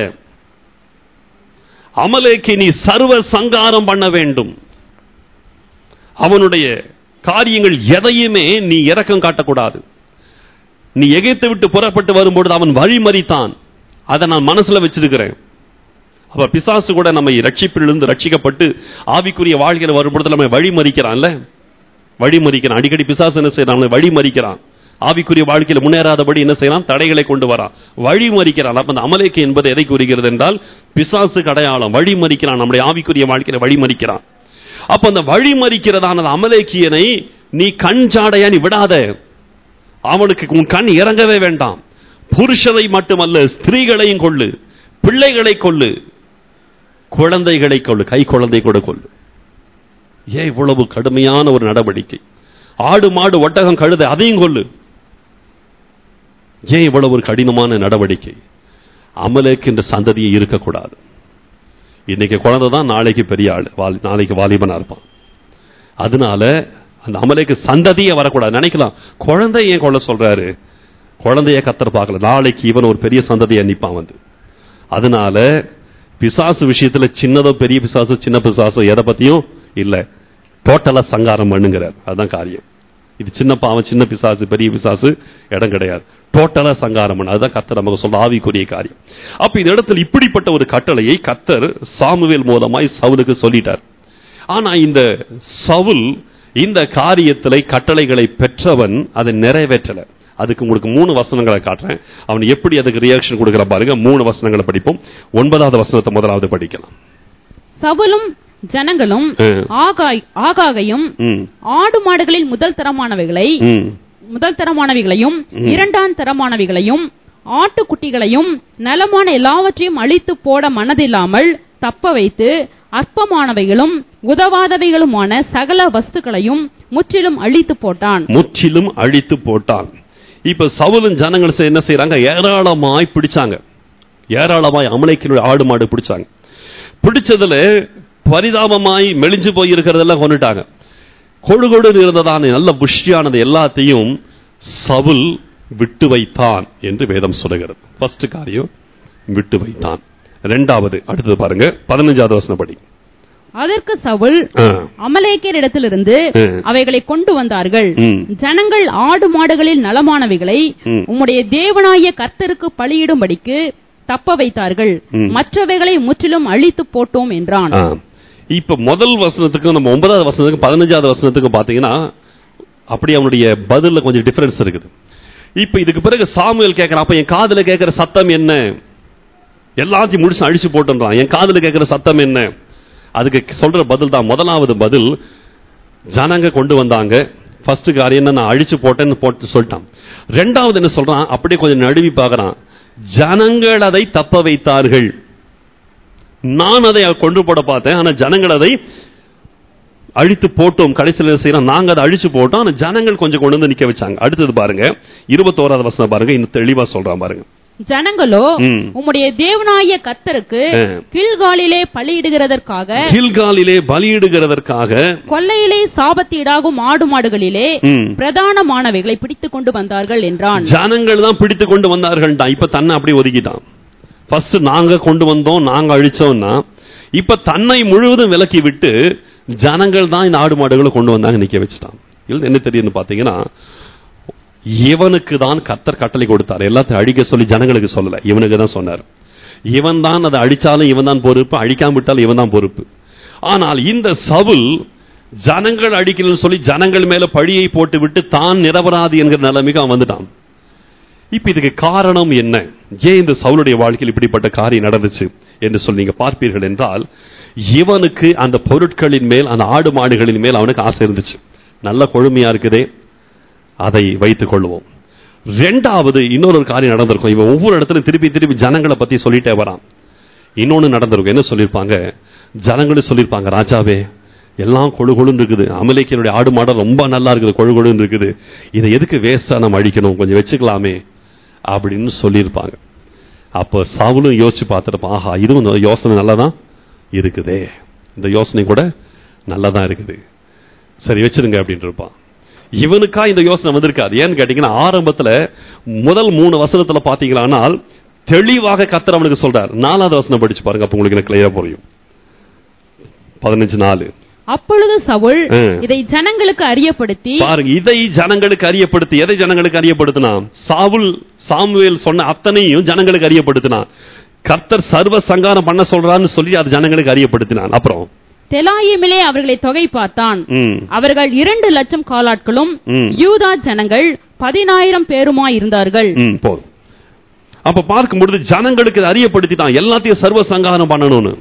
அமலேக்கை நீ சர்வ சங்காரம் பண்ண வேண்டும் அவனுடைய காரியங்கள் எதையுமே நீ இரக்கம் காட்டக்கூடாது நீ எகிப்தை விட்டு புறப்பட்டு வரும்பொழுது அவன் வழிமறித்தான் அதை நான் மனசுல வச்சிருக்கிறேன் அப்ப பிசாசு கூட நம்மை ரட்சிப்பிலிருந்து ரட்சிக்கப்பட்டு ஆவிக்குரிய வாழ்க்கையில வரும்பொழுது நம்ம வழிமறிக்கிறான்ல வழிமறிக்கிறான் அடிக்கடி பிசாசு என்ன செய்யறான் நம்மளை வழிமறிக்கிறான் ஆவிக்குரிய வாழ்க்கையில முன்னேறாதபடி என்ன செய்யறான் தடைகளை கொண்டு வரான் வழிமறிக்கிறான் அப்ப அந்த அமலேக்கு என்பது எதை குறிக்கிறது என்றால் பிசாசுக்கு அடையாளம் வழிமறிக்கிறான் நம்முடைய ஆவிக்குரிய வாழ்க்கையில வழிமறிக்கிறான் அப்ப அந்த வழிமறிக்கிறதான அந்த அமலேக்கியனை நீ கண் ஜாடையா நீ விடாத அவனுக்கு உன் கண் இறங்கவே வேண்டாம் புருஷனை மட்டுமல்ல ஸ்திரீகளையும் கொள்ளு பிள்ளைகளை கொள்ளு குழந்தைகளை கொள்ளு கை குழந்தை கூட கொள்ளு ஏன் இவ்வளவு கடுமையான ஒரு நடவடிக்கை ஆடு மாடு ஒட்டகம் கழுதை அதையும் கொள்ளு ஏன் இவ்வளவு ஒரு கடினமான நடவடிக்கை அமலேக்கு என்ற சந்ததியை இருக்கக்கூடாது இன்னைக்கு குழந்தை தான் நாளைக்கு பெரிய ஆள் வாலி- நாளைக்கு வாலிபனா இருப்பான் அதனால அந்த அமலேக்கு சந்ததியே வரக்கூடாது நினைக்கலாம் குழந்தை ஏன் கொள்ள சொல்றாரு குழந்தைய கத்தர் பார்க்கல நாளைக்கு இவன் ஒரு பெரிய சந்ததியை நிப்பான் வந்து அதனால பிசாசு விஷயத்துல சின்னதோ பெரிய பிசாசு சின்ன பிசாசு எதை பத்தியும் இல்ல டோட்டலா சங்காரம் பண்ணுங்கிறார் அதுதான் காரியம் இது சின்ன பாவம் சின்ன பிசாசு பெரிய பிசாசு இடம் கிடையாது டோட்டலா சங்காரம் பண்ணு அதுதான் கத்தர் நமக்கு சொல்ல ஆவிக்குரிய காரியம் அப்ப இந்த இடத்துல இப்படிப்பட்ட ஒரு கட்டளையை கத்தர் சாமுவேல் மூலமாய் சவுலுக்கு சொல்லிட்டார் ஆனா இந்த சவுல் இந்த காரியத்திலே கட்டளைகளை பெற்றவன் அதை நிறைவேற்றல அதுக்கு உங்களுக்கு மூணு வசனங்களை காட்டுறேன் அவன் எப்படி அதுக்கு ரியாக்ஷன் கொடுக்கிற பாருங்க மூணு வசனங்களை படிப்போம் ஒன்பதாவது வசனத்தை முதலாவது படிக்கலாம் சவுலும் ஜனங்களும் ம். ஆகாய் ஆகாகையும் ம், ஆடு மாடுகளில் முதல் தரமானவைகளை ம், முதல் தரமானவைகளையும் ம். இரண்டாம் தரமானவைகளையும் ஆட்டுக்குட்டிகளையும் நலமான எல்லாவற்றையும் அழித்து போட மனதில்லாமல் தப்ப வைத்து அற்பமானவைகளும் உதவாதவைகளுமான சகல வஸ்துக்களையும் முற்றிலும் அழித்து போட்டான் முற்றிலும் அழித்து போட்டான் இப்ப சவுலும் ஜனங்கள் செ- என்ன செய்றாங்க ஏராளமாய் பிடிச்சாங்க ஏராளமாய் அமலைக்கினுடைய ஆடு மாடு பிடிச்சாங்க பிடிச்சதுல பரிதாபமாய் மெலிஞ்சு போய் இருக்கிறதெல்லாம் கொண்டுட்டாங்க கொடு கொடுன்னு இருந்ததான நல்ல புஷ்டியானது எல்லாத்தையும் சவுல் விட்டு வைத்தான் என்று வேதம் சொல்லுகிறது ஃபர்ஸ்ட் காரியம் விட்டு வைத்தான் ரெண்டாவது அடுத்தது பாருங்க பதினஞ்சாவது வசனம் படி அதற்கு சவுல் ஆ, அமலேக்கரிடத்திலிருந்து ம். அவைகளை கொண்டு வந்தார்கள் ம். ஜனங்கள் ஆடு மாடுகளில் நலமானவைகளை ம். உம்முடைய தேவனாய கர்த்தருக்கு பலியிடும்படிக்கு தப்ப வைத்தார்கள் ம். மற்றவைகளை முற்றிலும் அழித்து போட்டோம் என்றான் ஆ. இப்ப முதல் வசனத்துக்கு நம்ம ஒன்பதாவது வசனத்துக்கு பதினஞ்சாவது வசனத்துக்கு பாத்தீங்கன்னா அப்படி அவனுடைய பதில்ல கொஞ்சம் டிஃபரன்ஸ் இருக்குது இப்ப இதுக்கு பிறகு சாமுவேல் கேட்கறான் அப்ப என் காதுல கேட்கிற சத்தம் என்ன எல்லாத்தையும் முடிச்சு அழிச்சு போட்டுன்றான் என் காதுல கேட்கிற சத்தம் என்ன அதுக்கு சொல்ற பதில் தான் முதலாவது பதில் ஜனங்க கொண்டு வந்தாங்க ஃபர்ஸ்ட் காரியம் என்ன நான் அழிச்சு போட்டேன்னு போட்டு சொல்லிட்டான் ரெண்டாவது என்ன சொல்றான் அப்படியே கொஞ்சம் நடுவி பார்க்கறான் ஜனங்கள் அதை தப்ப வைத்தார்கள் நான் அதை கொண்டு போட பார்த்தேன் ஆனா ஜனங்கள் அதை அழித்து போட்டோம் கடைசியில் என்ன செய்யறோம் நாங்க அதை அழிச்சு போட்டோம் ஆனா ஜனங்கள் கொஞ்சம் கொண்டு வந்து நிக்க வச்சாங்க அடுத்தது பாருங்க இருபத்தோராவது வசனம் பாருங்க இன்னும் தெளிவா சொல்றான் பாருங்க ஜனங்களோ ம். உம்முடைய தேவனாய கர்த்தருக்கு ஆ. கீழ்காலிலே பலியிடுகிறதற்காக கில்காலிலே பலியிடுகிறதற்காக கொல்லையிலே சாபத்தீடாகும் ஆடு மாடுகளிலே ம், பிரதானமானவைகளை பிடித்துக் கொண்டு வந்தார்கள் என்றான் ஜனங்கள் தான் பிடித்து கொண்டு வந்தார்கள்டா இப்ப தன்னை அப்படி ஒதுக்கிட்டான் ஃபர்ஸ்ட் நாங்க கொண்டு வந்தோம் நாங்க அழிச்சோம்னா இப்ப தன்னை முழுவதும் விலக்கி விட்டு ஜனங்கள் தான் இந்த ஆடு மாடுகளை கொண்டு வந்தாங்க நிக்க வச்சுட்டான் இதுல என்ன தெரியும்னு பாத்தீங்கன்னா இவனுக்கு தான் கத்தர் கட்டளை கொடுத்தார் எல்லாத்தையும் அழிக்க சொல்லி ஜனங்களுக்கு சொல்லல இவனுக்கு தான் சொன்னார் இவன் தான் அதை அழிச்சாலும் இவன் தான் பொறுப்பு அழிக்காம விட்டாலும் இவன் தான் பொறுப்பு ஆனால் இந்த சவுல் ஜனங்கள் அடிக்கணும்னு சொல்லி ஜனங்கள் மேல பழியை போட்டு விட்டு தான் நிரபராதி என்கிற நிலைமைக்கு அவன் வந்துட்டான் இப்ப இதுக்கு காரணம் என்ன ஏன் இந்த சவுலுடைய வாழ்க்கையில் இப்படிப்பட்ட காரியம் நடந்துச்சு என்று சொல்லி நீங்க பார்ப்பீர்கள் என்றால் இவனுக்கு அந்த பொருட்களின் மேல் அந்த ஆடு மாடுகளின் மேல் அவனுக்கு ஆசை இருந்துச்சு நல்ல கொழுமையா இருக்குதே அதை வைத்துக் கொள்வோம் ரெண்டாவது இன்னொரு ஒரு காரியம் நடந்திருக்கும் இவன் ஒவ்வொரு இடத்துலயும் திருப்பி திருப்பி ஜனங்களை பத்தி சொல்லிட்டே வரான் இன்னொன்னு நடந்திருக்கும் என்ன சொல்லியிருப்பாங்க ஜனங்களும் சொல்லியிருப்பாங்க ராஜாவே எல்லாம் கொழு கொழுன்னு இருக்குது அமலேக்கியனுடைய ஆடு மாடம் ரொம்ப நல்லா இருக்குது கொழு கொழுன்னு இருக்குது இதை எதுக்கு வேஸ்டா நம்ம அழிக்கணும் கொஞ்சம் வச்சுக்கலாமே அப்படின்னு சொல்லியிருப்பாங்க அப்போ சவுலும் யோசிச்சு பார்த்துருப்பான் ஆஹா இதுவும் இந்த யோசனை நல்லதான் இருக்குதே இந்த யோசனை கூட நல்லதான் இருக்குது சரி வச்சிருங்க அப்படின்னு இருப்பான் இவனுக்கா இந்த யோசனை வந்திருக்காது ஏன்னு கேட்டீங்கன்னா ஆரம்பத்துல முதல் மூணு வசனத்துல பாத்தீங்களானால் தெளிவாக கத்தர் அவனுக்கு சொல்றார் நாலாவது வசனம் படிச்சு பாருங்க அப்ப உங்களுக்கு எனக்கு கிளியரா புரியும் பதினஞ்சு நாலு அப்பொழுது சவுல் ம். இதை ஜனங்களுக்கு அறியப்படுத்தி பாருங்க இதை ஜனங்களுக்கு அறியப்படுத்தி எதை ஜனங்களுக்கு அறியப்படுத்தினான் சாவுல் சாமுவேல் சொன்ன அத்தனையும் ஜனங்களுக்கு அறியப்படுத்தினான் கர்த்தர் சர்வ சங்காரம் பண்ண சொல்றான்னு சொல்லி அது ஜனங்களுக்கு அறியப்படுத்தினான் அப்புறம் தெலாயிமிலே அவர்களை தொகை பார்த்தான் ம், அவர்கள் இரண்டு லட்சம் காலாட்களும் ம். யூதா ஜனங்கள் பதினாயிரம் பேருமாய் இருந்தார்கள் ம், போதும் அப்ப பார்க்கும் பொழுது ஜனங்களுக்கு இதை அறியப்படுத்திட்டான் எல்லாத்தையும் சர்வ சங்காரம் பண்ணணும்னு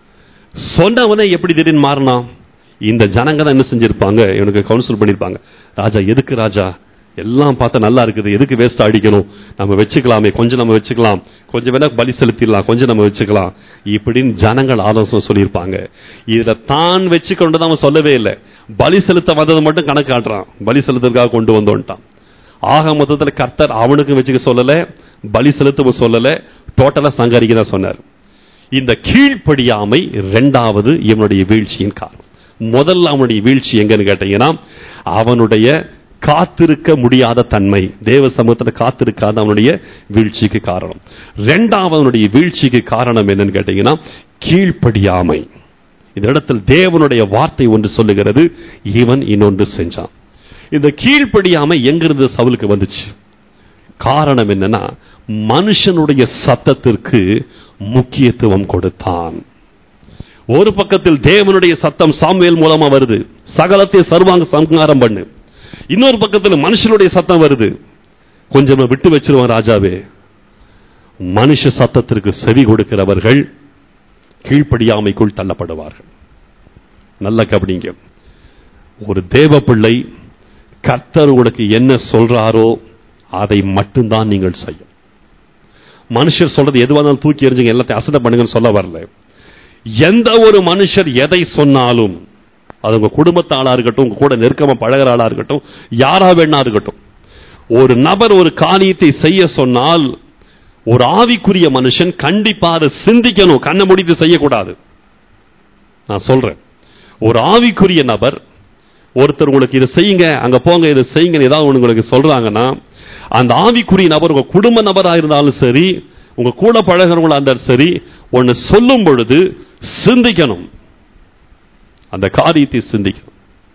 சொன்னவனே எப்படி திடீர்னு மாறினான் இந்த ஜனங்க தான் என்ன செஞ்சிருப்பாங்க இவனுக்கு கவுன்சில் பண்ணிருப்பாங்க ராஜா எதுக்கு ராஜா எல்லாம் பார்த்தா நல்லா இருக்குது எதுக்கு வேஸ்ட் அடிக்கணும் நம்ம வச்சுக்கலாமே கொஞ்சம் நம்ம வச்சுக்கலாம் கொஞ்சம் வேணா பலி செலுத்திடலாம் கொஞ்சம் நம்ம வச்சுக்கலாம் இப்படின்னு ஜனங்கள் ஆலோசனை சொல்லியிருப்பாங்க இதுல தான் வச்சுக்கொண்டு தான் அவன் சொல்லவே இல்லை பலி செலுத்த வந்தது மட்டும் கணக்கு காட்டுறான் பலி செலுத்துறதுக்காக கொண்டு வந்தோன்ட்டான் ஆக மொத்தத்துல கர்த்தர் அவனுக்கும் வச்சுக்க சொல்லல பலி செலுத்தவும் சொல்லல டோட்டலா சங்கரிக்க தான் சொன்னார் இந்த கீழ்ப்படியாமை இரண்டாவது இவனுடைய வீழ்ச்சியின் காரணம் முதல்ல அவனுடைய வீழ்ச்சி எங்கன்னு கேட்டீங்கன்னா அவனுடைய காத்திருக்க முடியாத தன்மை தேவ சமூகத்தில் காத்திருக்காத அவனுடைய வீழ்ச்சிக்கு காரணம் இரண்டாவது அவனுடைய வீழ்ச்சிக்கு காரணம் என்னன்னு கேட்டீங்கன்னா கீழ்ப்படியாமை இந்த இடத்தில் தேவனுடைய வார்த்தை ஒன்று சொல்லுகிறது இவன் இன்னொன்று செஞ்சான் இந்த கீழ்ப்படியாமை எங்கிருந்து சவுலுக்கு வந்துச்சு காரணம் என்னன்னா மனுஷனுடைய சத்தத்திற்கு முக்கியத்துவம் கொடுத்தான் ஒரு பக்கத்தில் தேவனுடைய சத்தம் சாமுவேல் மூலமா வருது சகலத்தை சர்வாங்க சங்காரம் பண்ணு இன்னொரு பக்கத்தில் மனுஷனுடைய சத்தம் வருது கொஞ்சம் விட்டு வச்சிருவான் ராஜாவே மனுஷ சத்தத்திற்கு செவி கொடுக்கிறவர்கள் கீழ்ப்படியாமைக்குள் தள்ளப்படுவார்கள் நல்ல கவனிங்க ஒரு தேவ பிள்ளை கர்த்தர் உங்களுக்கு என்ன சொல்றாரோ அதை மட்டும்தான் நீங்கள் செய்யும் மனுஷர் சொல்றது எதுவாக இருந்தாலும் தூக்கி எறிஞ்சுங்க எல்லாத்தையும் அசட்டை பண்ணுங்கன்னு சொல்ல வரல எந்த ஒரு மனுஷர் எதை சொன்னாலும் அது உங்க குடும்பத்து ஆளா இருக்கட்டும் உங்க கூட நெருக்கமா பழகிற ஆளா இருக்கட்டும் யாரா வேணா இருக்கட்டும் ஒரு நபர் ஒரு காரியத்தை செய்ய சொன்னால் ஒரு ஆவிக்குரிய மனுஷன் கண்டிப்பா அதை சிந்திக்கணும் கண்ணை முடித்து செய்யக்கூடாது நான் சொல்றேன் ஒரு ஆவிக்குரிய நபர் ஒருத்தர் உங்களுக்கு இதை செய்யுங்க அங்க போங்க இதை செய்யுங்க ஏதாவது ஒண்ணு உங்களுக்கு சொல்றாங்கன்னா அந்த ஆவிக்குரிய நபர் உங்க குடும்ப நபரா இருந்தாலும் சரி உங்க கூட பழகிறவங்களா இருந்தாலும் சரி ஒன்னு சொல்லும் பொழுது சிந்திக்கணும் அந்த காரியத்தை சிந்திக்கணும்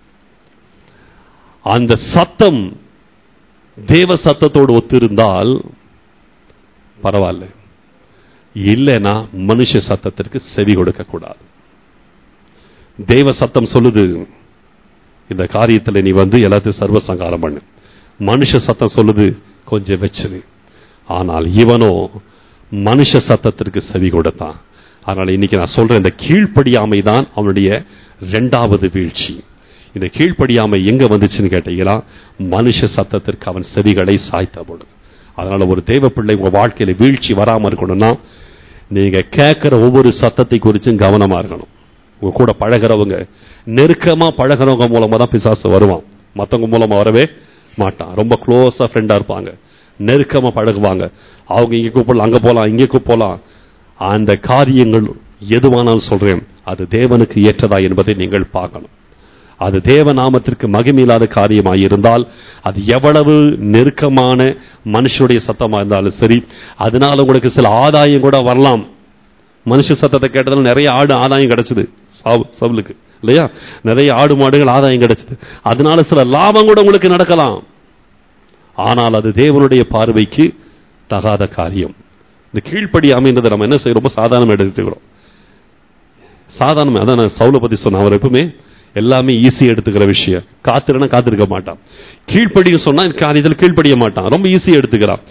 அந்த சத்தம் தேவ சத்தத்தோடு ஒத்திருந்தால் பரவாயில்ல இல்லைன்னா மனுஷ சத்தத்திற்கு செவி கொடுக்க கூடாது தேவ சத்தம் சொல்லுது இந்த காரியத்துல நீ வந்து எல்லாத்தையும் சர்வ சங்காரம் பண்ணு மனுஷ சத்தம் சொல்லுது கொஞ்சம் வச்சிரு ஆனால் இவனோ மனுஷ சத்தத்திற்கு செவி கொடுத்தான் அதனால இன்னைக்கு நான் சொல்றேன் இந்த கீழ்ப்படியாமை தான் அவனுடைய இரண்டாவது வீழ்ச்சி இந்த கீழ்ப்படியாமை எங்க வந்துச்சுன்னு கேட்டீங்கன்னா மனுஷ சத்தத்திற்கு அவன் செவிகளை சாய்த்த பொழுது அதனால ஒரு தேவ பிள்ளை உங்க வாழ்க்கையில வீழ்ச்சி வராம இருக்கணும்னா நீங்க கேட்கிற ஒவ்வொரு சத்தத்தை குறிச்சும் கவனமா இருக்கணும் உங்க கூட பழகிறவங்க நெருக்கமா பழகிறவங்க மூலமா தான் பிசாசு வருவான் மத்தவங்க மூலமா வரவே மாட்டான் ரொம்ப க்ளோஸா ஃப்ரெண்டா இருப்பாங்க நெருக்கமா பழகுவாங்க அவங்க இங்க கூப்பிடலாம் அங்க போலாம் இங்க போலாம் அந்த காரியங்கள் எதுவானாலும் சொல்றேன் அது தேவனுக்கு ஏற்றதா என்பதை நீங்கள் பார்க்கணும் அது தேவ நாமத்திற்கு மகிமையில்லாத காரியமாக இருந்தால் அது எவ்வளவு நெருக்கமான மனுஷனுடைய சத்தமா இருந்தாலும் சரி அதனால உங்களுக்கு சில ஆதாயம் கூட வரலாம் மனுஷ சத்தத்தை கேட்டதால நிறைய ஆடு ஆதாயம் கிடைச்சது சாவு சவுலுக்கு இல்லையா நிறைய ஆடு மாடுகள் ஆதாயம் கிடைச்சது அதனால சில லாபம் கூட உங்களுக்கு நடக்கலாம் ஆனால் அது தேவனுடைய பார்வைக்கு தகாத காரியம் இந்த கீழ்ப்படி அமைந்ததை நம்ம என்ன செய்யறோம் ரொம்ப சாதாரணம் எடுத்துக்கிறோம் சாதாரணம் அதான் நான் சவுலை பத்தி சொன்னேன் அவர் எப்பவுமே எல்லாமே ஈஸி எடுத்துக்கிற விஷயம் காத்திருனா காத்திருக்க மாட்டான் கீழ்ப்படியும் சொன்னா காரியத்தில் கீழ்ப்படிய மாட்டான் ரொம்ப ஈஸியா எடுத்துக்கிறான்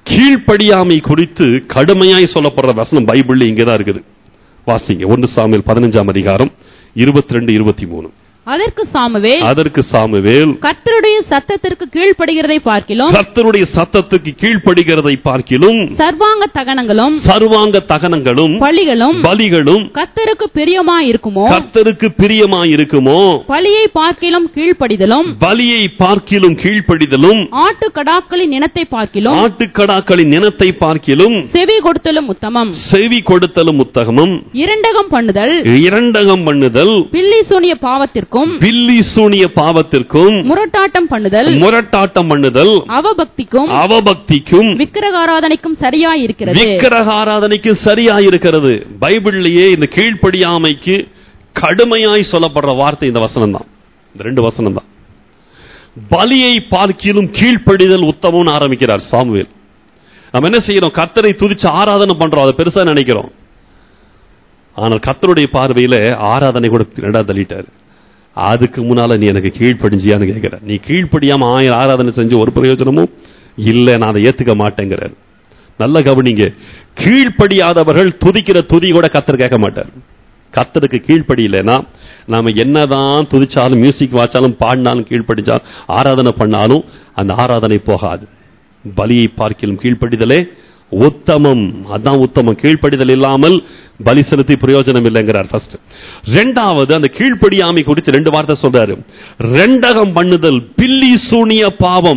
கீழ்ப்படியாமை குறித்து கடுமையாய் சொல்லப்படுற வசனம் பைபிள்ல இங்கதான் இருக்குது வாசிங்க ஒன்று சாமியல் பதினஞ்சாம் அதிகாரம் இருபத்தி ரெண்டு இருபத்தி மூணு அதற்கு சாமுவேல் அதற்கு சாமுவேல் கர்த்தருடைய சத்தத்திற்கு கீழ்ப்படுகிறதை பார்க்கிலும் கர்த்தருடைய சத்தத்துக்கு கீழ்ப்படுகிறதை பார்க்கிலும் சர்வாங்க தகனங்களும் சர்வாங்க தகனங்களும் பலிகளும் பலிகளும் கர்த்தருக்கு பிரியமா இருக்குமோ கர்த்தருக்கு பிரியமாயிருக்குமோ பலியை பார்க்கிலும் கீழ்ப்படிதலும் பலியை பார்க்கிலும் கீழ்ப்படிதலும் ஆட்டு கடாக்களின் இனத்தை பார்க்கிலும் ஆட்டுக்கடாக்களின் இனத்தை பார்க்கிலும் செவி கொடுத்தலும் உத்தமம் செவி கொடுத்தலும் உத்தகமும் இரண்டகம் பண்ணுதல் இரண்டகம் பண்ணுதல் பில்லி சூனிய பாவத்திற்கும் பில்லி சூனிய பாவத்திற்கும் முரட்டாட்டம் பண்ணுதல் முரட்டாட்டம் பண்ணுதல் அவபக்திக்கும் அவபக்திக்கும் விக்கிரகாராதனைக்கும் சரியாய் இருக்கிறது விக்கிரக ஆராதனைக்கு சரியாயிருக்கிறது பைபிள்லயே இந்த கீழ்ப்படியாமைக்கு கடுமையாய் சொல்லப்படுற வார்த்தை இந்த வசனம் தான் இந்த ரெண்டு வசனம் தான் பலியை பார்க்கிலும் கீழ்ப்படிதல் உத்தமம்னு ஆரம்பிக்கிறார் சாமுவேல் நம்ம என்ன செய்யறோம் கர்த்தரை துதிச்சு ஆராதனை பண்றோம் அதை பெருசா நினைக்கிறோம் ஆனால் கர்த்தருடைய பார்வையில ஆராதனை கூட ரெண்டா தள்ளிட்டாரு அதுக்கு முன்னால நீ எனக்கு கீழ்ப்படிஞ்சியான்னு கேட்கிற நீ கீழ்ப்படியாம ஆயிரம் ஆராதனை செஞ்சு ஒரு பிரயோஜனமும் இல்லை நான் அதை ஏத்துக்க மாட்டேங்கிறார் நல்ல கவனிங்க கீழ்ப்படியாதவர்கள் துதிக்கிற துதி கூட கத்தர் கேட்க மாட்டார் கத்தருக்கு கீழ்ப்படியில்லைன்னா நாம என்னதான் துதிச்சாலும் மியூசிக் வாச்சாலும் பாடினாலும் கீழ்ப்படிச்சாலும் ஆராதனை பண்ணாலும் அந்த ஆராதனை போகாது பலியை பார்க்கிலும் கீழ்ப்படிதலே உத்தமம் அதான் உத்தமம் கீழ்ப்படிதல் இல்லாமல் பலி செலுத்தி பிரயோஜனம் இல்லைங்கிறார் ஃபர்ஸ்ட் ரெண்டாவது அந்த கீழ்ப்படியாமை குறித்து ரெண்டு வார்த்தை சொல்றாரு ரெண்டகம் பண்ணுதல் பில்லி சூனிய பாவம்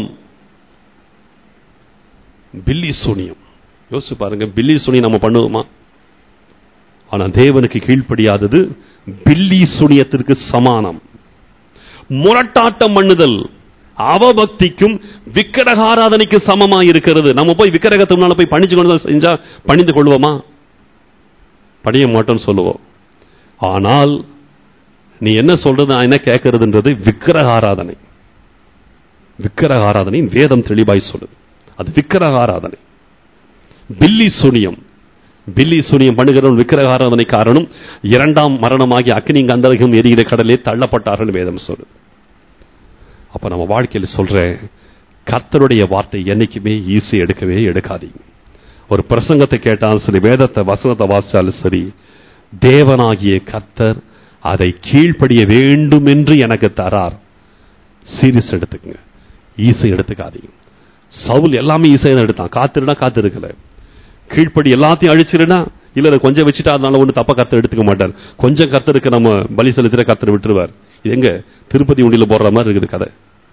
பில்லி சூனியம் யோசிச்சு பாருங்க பில்லி சூனியம் நம்ம பண்ணுவோமா ஆனா தேவனுக்கு கீழ்ப்படியாதது பில்லி சூனியத்திற்கு சமானம் முரட்டாட்டம் பண்ணுதல் அவபக்திக்கும் விக்கிரக ஆராதனைக்கு சமமா இருக்கிறது நம்ம போய் விக்கிரகத்து முன்னால போய் பணிஞ்சு கொண்டு செஞ்சா பணிந்து கொள்வோமா பணிய மாட்டோம்னு சொல்லுவோம் ஆனால் நீ என்ன சொல்றது நான் என்ன கேட்கறதுன்றது விக்கிரக ஆராதனை விக்கிரக ஆராதனை வேதம் தெளிவாய் சொல்லுது அது விக்கிரக ஆராதனை பில்லி சூனியம் பில்லி சூனியம் பண்ணுகிறவன் விக்கிரக ஆராதனை காரணம் இரண்டாம் மரணமாகி அக்னி கந்தரகம் எரிகிற கடலே தள்ளப்பட்டார்கள் வேதம் சொல்லுது அப்ப நம்ம வாழ்க்கையில் சொல்றேன் கர்த்தருடைய வார்த்தை என்னைக்குமே ஈஸி எடுக்கவே எடுக்காதீங்க ஒரு பிரசங்கத்தை கேட்டாலும் சரி வேதத்தை வசனத்தை வாசிச்சாலும் சரி தேவனாகிய கர்த்தர் அதை கீழ்ப்படிய வேண்டும் என்று எனக்கு தரார் சீரியஸ் எடுத்துக்கங்க ஈஸி எடுத்துக்காதீங்க சவுல் எல்லாமே ஈஸியாக தான் எடுத்தான் காத்திருனா காத்திருக்கல கீழ்ப்படி எல்லாத்தையும் அழிச்சிருனா இல்ல இல்ல கொஞ்சம் வச்சுட்டா அதனால ஒண்ணு தப்பா கர்த்தர் எடுத்துக்க மாட்டார் கொஞ்சம் கர்த்தருக்கு நம்ம பலி செலுத்துற கர்த்தர் விட்டுருவார் இது எங்க திருப்பதி உண்டியில போடுற மாதிரி இருக்குது கதை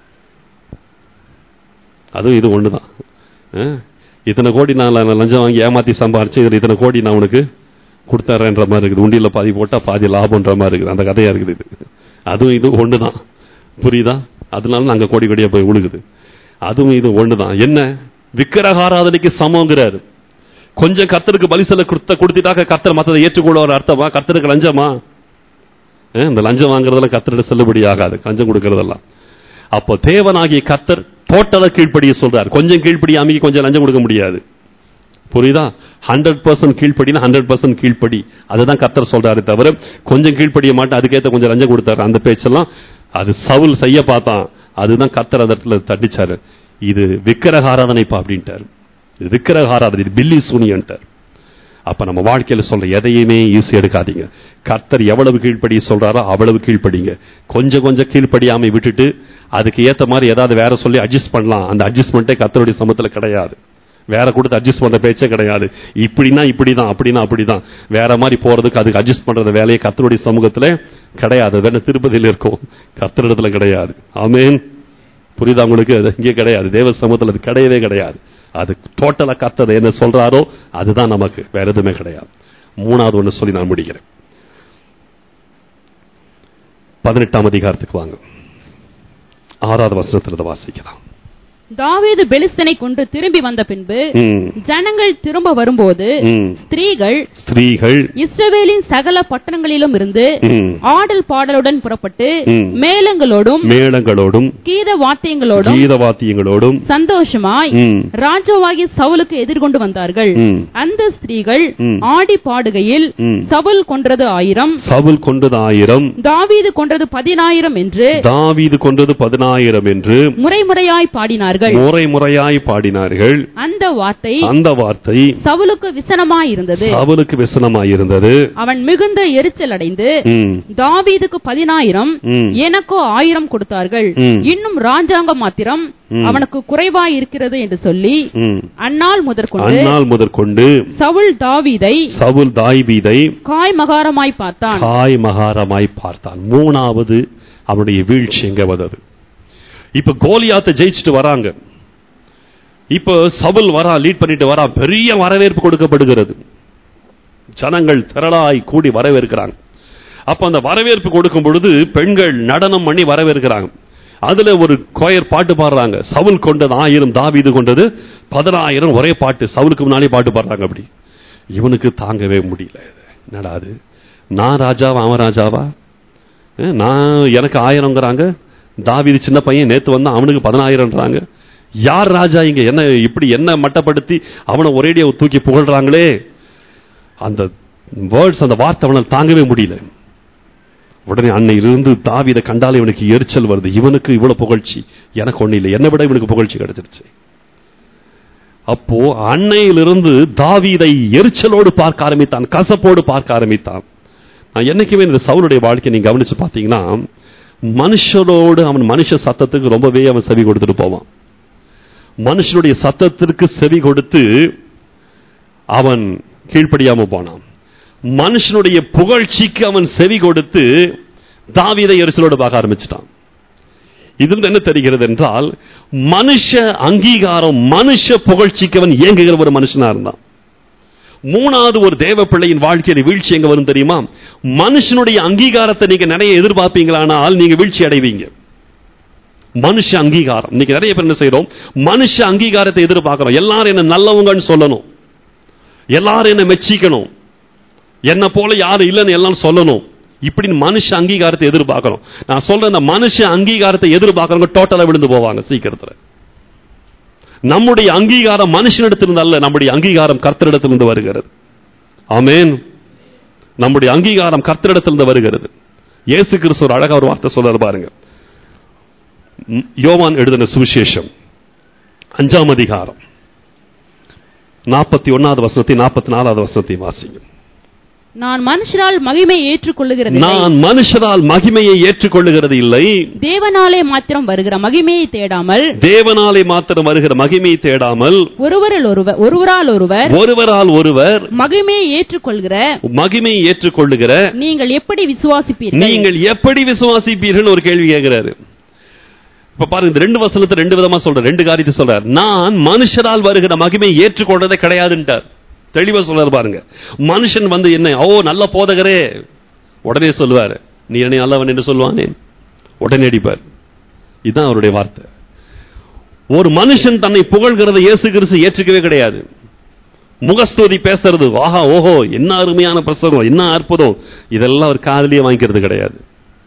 அதுவும் இது ஒண்ணுதான் அஹ், இத்தனை கோடி நான் ல- லஞ்சம் வாங்கி ஏமாத்தி சம்பாரிச்சு இதுல இத்தனை கோடி நான் உனக்கு கொடுத்தர்றேன்ற மாதிரி இருக்குது உண்டியில பாதி போட்டா பாதி லாபம்ன்ற மாதிரி இருக்குது அந்த கதையா இருக்குது இது அதுவும் இது ஒண்ணுதான் புரியுதா அதனால அங்க கோடி கோடியா போய் விழுகுது அதுவும் இது ஒண்ணுதான் என்ன விக்கிரக ஆராதனைக்கு சமங்கிறாரு கொஞ்சம் கர்த்தருக்கு பலி செல்ல கொடுத்த கொடுத்துட்டாக்க கர்த்தர் மத்ததை ஏற்றுக்கொள்வார் அர்த்தமா கர்த்தருக்கு லஞ்சமா அஹ், இந்த லஞ்சம் வாங்குறதெல்லாம் கர்த்தரிட செல்லுபடி ஆகாது லஞ்சம் கொடுக்கறதெல்லாம் அப்போ தேவனாகிய கர்த்தர் டோட்டலா கீழ்ப்படிய சொல்றார் கொஞ்சம் கீழ்ப்படி அமைக்க கொஞ்சம் லஞ்சம் கொடுக்க முடியாது புரியுதா ஹண்ட்ரட் பர்சன்ட் கீழ்ப்படினா ஹண்ட்ரட் பர்சன்ட் கீழ்ப்படி அதுதான் கர்த்தர் சொல்றாரு தவிர கொஞ்சம் கீழ்ப்படிய மாட்டேன் அதுக்கேத்த கொஞ்சம் லஞ்சம் கொடுத்தாரு அந்த பேச்செல்லாம் அது சவுல் செய்ய பார்த்தான் அதுதான் கர்த்தர் அந்த இடத்துல தட்டிச்சாரு இது விக்கிரக ஆராதனைப்பா அப்படின்ட்டாரு இது விக்கிரக ஆராதனை இது பில்லி சூனியன்ட்டார் அப்ப நம்ம வாழ்க்கையில சொல்ற எதையுமே ஈஸி எடுக்காதீங்க கர்த்தர் எவ்வளவு கீழ்ப்படி சொல்றாரோ அவ்வளவு கீழ்ப்படிங்க கொஞ்சம் கொஞ்சம் கீழ்ப்படியாமை விட்டுட்டு அதுக்கு ஏத்த மாதிரி ஏதாவது வேற சொல்லி அட்ஜஸ்ட் பண்ணலாம் அந்த அட்ஜஸ்ட்மெண்ட்டே கர்த்தருடைய சமத்துல கிடையாது வேற கொடுத்து அட்ஜஸ்ட் பண்ற பேச்சே கிடையாது இப்படின்னா இப்படிதான் அப்படின்னா அப்படிதான் வேற மாதிரி போறதுக்கு அதுக்கு அட்ஜஸ்ட் பண்றது வேலையே கர்த்தருடைய சமூகத்துல கிடையாது அது வேணா திருப்பதியில இருக்கும் கர்த்தரிடத்துல கிடையாது ஆமென் புரியுதா உங்களுக்கு அது இங்கே கிடையாது தேவ சமூகத்தில் அது கிடையவே கிடையாது அது டோட்டலா கர்த்தர் என்ன சொல்றாரோ அதுதான் நமக்கு வேற எதுவுமே கிடையாது மூணாவது ஒண்ணு சொல்லி நான் முடிக்கிறேன் பதினெட்டாம் அதிகாரத்துக்கு வாங்க ஆறாவது வசனத்துல இதை வாசிக்கலாம் தாவீது பெலிஸ்தனை கொண்டு திரும்பி வந்த பின்பு ம், ஜனங்கள் திரும்ப வரும்போது ம். ஸ்திரீகள் ஸ்திரீகள் இஸ்ரவேலின் சகல பட்டணங்களிலும் இருந்து ம், ஆடல் பாடலுடன் புறப்பட்டு ம். மேளங்களோடும் மேளங்களோடும் கீத வாத்தியங்களோடும் கீதவாத்தியங்களோடும் சந்தோஷமாய் ம், ராஜாவாகிய சவுலுக்கு எதிர்கொண்டு வந்தார்கள் ம். அந்த ஸ்திரீகள் ம். ஆடி பாடுகையில் ம். சவுல் கொன்றது ஆயிரம் சவுல் கொண்டது ஆயிரம் தாவீது கொன்றது பதினாயிரம் என்று தாவீது கொண்டது பதினாயிரம் என்று முறைமுறையாய் பாடினார்கள் பாடினார்கள் முறை முறையாய் பாடினார்கள் அந்த வார்த்தை அந்த வார்த்தை சவுலுக்கு விசனமாயிருந்தது அவனுக்கு விசனமாயிருந்தது அவன் மிகுந்த எரிச்சல் அடைந்து ம், தாவீதுக்கு பதினாயிரம் ம், எனக்கோ ஆயிரம் கொடுத்தார்கள் ம். இன்னும் ராஜாங்க மாத்திரம் ம். அவனுக்கு குறைவாய் இருக்கிறது என்று சொல்லி ம். அந்நாள் முதற்கொண்டு அந்நாள் முதற்கொண்டு சவுல் தாவீதை சவுல் தாய்பீதை காய் மகாரமாய் பார்த்தான் காய் மகாரமாய் பார்த்தான் மூணாவது அவனுடைய வீழ்ச்சி எங்க வந்தது இப்ப கோலியாத்தை ஜெயிச்சுட்டு வராங்க இப்ப சவுல் வரா லீட் பண்ணிட்டு வரா பெரிய வரவேற்பு கொடுக்கப்படுகிறது ஜனங்கள் திரளாய் கூடி வரவேற்கிறாங்க அப்ப அந்த வரவேற்பு கொடுக்கும் பொழுது பெண்கள் நடனம் பண்ணி வரவேற்கிறாங்க அதுல ஒரு கோயர் பாட்டு பாடுறாங்க சவுல் கொண்டது ஆயிரம் தாவீது கொண்டது பதினாயிரம் ஒரே பாட்டு சவுலுக்கு முன்னாலே பாட்டு பாடுறாங்க அப்படி இவனுக்கு தாங்கவே முடியல என்னடா அது நான் ராஜாவா அவன் ராஜாவா அஹ், நான் எனக்கு ஆயிரங்கிறாங்க தாவீது சின்ன பையன் நேத்து வந்தான் அவனுக்கு பதினாயிரம்ன்றாங்க யார் ராஜா இங்க என்ன இப்படி என்ன மட்டப்படுத்தி அவனை ஒரேடியா தூக்கி புகழ்றாங்களே அந்த வேர்ட்ஸ் அந்த வார்த்தை அவனால் தாங்கவே முடியல உடனே அன்னையிலிருந்து தாவீதை கண்டாலே இவனுக்கு எரிச்சல் வருது இவனுக்கு இவ்வளவு புகழ்ச்சி எனக்கு ஒண்ணு இல்லை என்னை விட இவனுக்கு புகழ்ச்சி கிடைச்சிருச்சு அப்போ அன்னையிலிருந்து தாவீதை எரிச்சலோடு பார்க்க ஆரம்பித்தான் கசப்போடு பார்க்க ஆரம்பித்தான் நான் என்னைக்குமே இந்த சவுலுடைய வாழ்க்கையை நீங்க கவனிச்சு பார்த்தீங்கன்னா மனுஷனோடு அவன் மனுஷ சத்தத்துக்கு ரொம்பவே அவன் செவி கொடுத்துட்டு போவான் மனுஷனுடைய சத்தத்திற்கு செவி கொடுத்து அவன் கீழ்ப்படியாம போனான் மனுஷனுடைய புகழ்ச்சிக்கு அவன் செவி கொடுத்து தாவீதை எரிச்சலோடு பார்க்க ஆரம்பிச்சிட்டான் இதில் என்ன தெரிகிறது என்றால் மனுஷ அங்கீகாரம் மனுஷ புகழ்ச்சிக்கு அவன் இயங்குகிற ஒரு மனுஷனா இருந்தான் மூணாவது ஒரு தேவ பிள்ளையின் வாழ்க்கையில் வீழ்ச்சி எங்க வரும் தெரியுமா மனுஷனுடைய அங்கீகாரத்தை நீங்க நிறைய எதிர்பார்ப்பீங்களானால் நீங்க வீழ்ச்சி அடைவீங்க மனுஷ அங்கீகாரம் இன்னைக்கு நிறைய பேர் என்ன செய்றோம் மனுஷ அங்கீகாரத்தை எதிர்பார்க்கிறோம் எல்லாரும் என்ன நல்லவங்கன்னு சொல்லணும் எல்லாரும் என்ன மெச்சிக்கணும் என்ன போல யாரும் இல்லைன்னு எல்லாம் சொல்லணும் இப்படின்னு மனுஷ அங்கீகாரத்தை எதிர்பார்க்கிறோம் நான் சொல்ற இந்த மனுஷ அங்கீகாரத்தை எதிர்பார்க்கறவங்க டோட்டலா விழுந்து போவாங்க சீக்கிரத்துல நம்முடைய அங்கீகாரம் மனுஷனிடத்திலிருந்து அல்ல நம்முடைய அங்கீகாரம் கர்த்தரிடத்திலிருந்து வருகிறது ஆமென் நம்முடைய அங்கீகாரம் கர்த்தரிடத்திலிருந்து வருகிறது இயேசு கிறிஸ்து ஒரு அழகா ஒரு வார்த்தை சொல்றாரு பாருங்க ம், யோவான் எழுதின சுவிசேஷம் அஞ்சாம் அதிகாரம் நாற்பத்தி ஒன்னாவது வசனத்தை நாற்பத்தி நாலாவது வசனத்தை வாசிங்க நான் மனுஷரால் மகிமை ஏற்றுக்கொள்ளுகிறது நான் மனுஷரால் மகிமையை ஏற்றுக்கொள்ளுகிறது இல்லை தேவனாலே மாத்திரம் வருகிற மகிமையை தேடாமல் தேவனாலே மாத்திரம் வருகிற மகிமையை தேடாமல் ஒருவரில் ஒருவர் ஒருவரால் ஒருவர் ஒருவரால் ஒருவர் மகிமையை ஏற்றுக்கொள்கிற மகிமையை ஏற்றுக்கொள்ளுகிற நீங்கள் எப்படி விசுவாசிப்பீர்கள் நீங்கள் எப்படி விசுவாசிப்பீர்கள் ஒரு கேள்வி கேட்கிறாரு இப்ப பாருங்க இந்த ரெண்டு வசனத்தை ரெண்டு விதமா சொல்ற ரெண்டு காரியத்தை சொல்றார் நான் மனுஷரால் வருகிற மகிமையை ஏற்றுக்கொள்றதே கிடையாதுன்ட்டார் தெளிவா சொல்றாரு பாருங்க மனுஷன் வந்து என்ன ஓ நல்ல போதகரே உடனே சொல்லுவாரு நீ என்னை நல்லவன் என்று சொல்லுவானே உடனே அடிப்பார் இதுதான் அவருடைய வார்த்தை ஒரு மனுஷன் தன்னை புகழ்கிறதை இயேசு கிறிஸ்து ஏற்றுக்கவே கிடையாது முகஸ்துதி பேசுறது ஆஹா ஓஹோ என்ன அருமையான பிரசங்கம் என்ன அற்புதம் இதெல்லாம் ஒரு காதலியே வாங்கிக்கிறது கிடையாது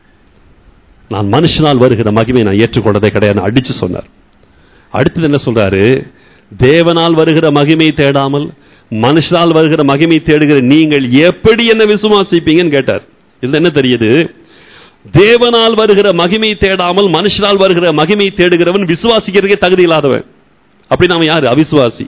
நான் மனுஷனால் வருகிற மகிமை நான் ஏற்றுக்கொண்டதே கிடையாது அடிச்சு சொன்னார் அடுத்தது என்ன சொல்றாரு தேவனால் வருகிற மகிமை தேடாமல் மனுஷனால் வருகிற மகிமை தேடுகிற நீங்கள் எப்படி என்ன விசுவாசிப்பீங்கன்னு கேட்டார் இதுல என்ன தெரியுது தேவனால் வருகிற மகிமை தேடாமல் மனுஷனால் வருகிற மகிமை தேடுகிறவன் விசுவாசிக்கிறதுக்கே தகுதி இல்லாதவன் அப்படி நாம யாரு அவிசுவாசி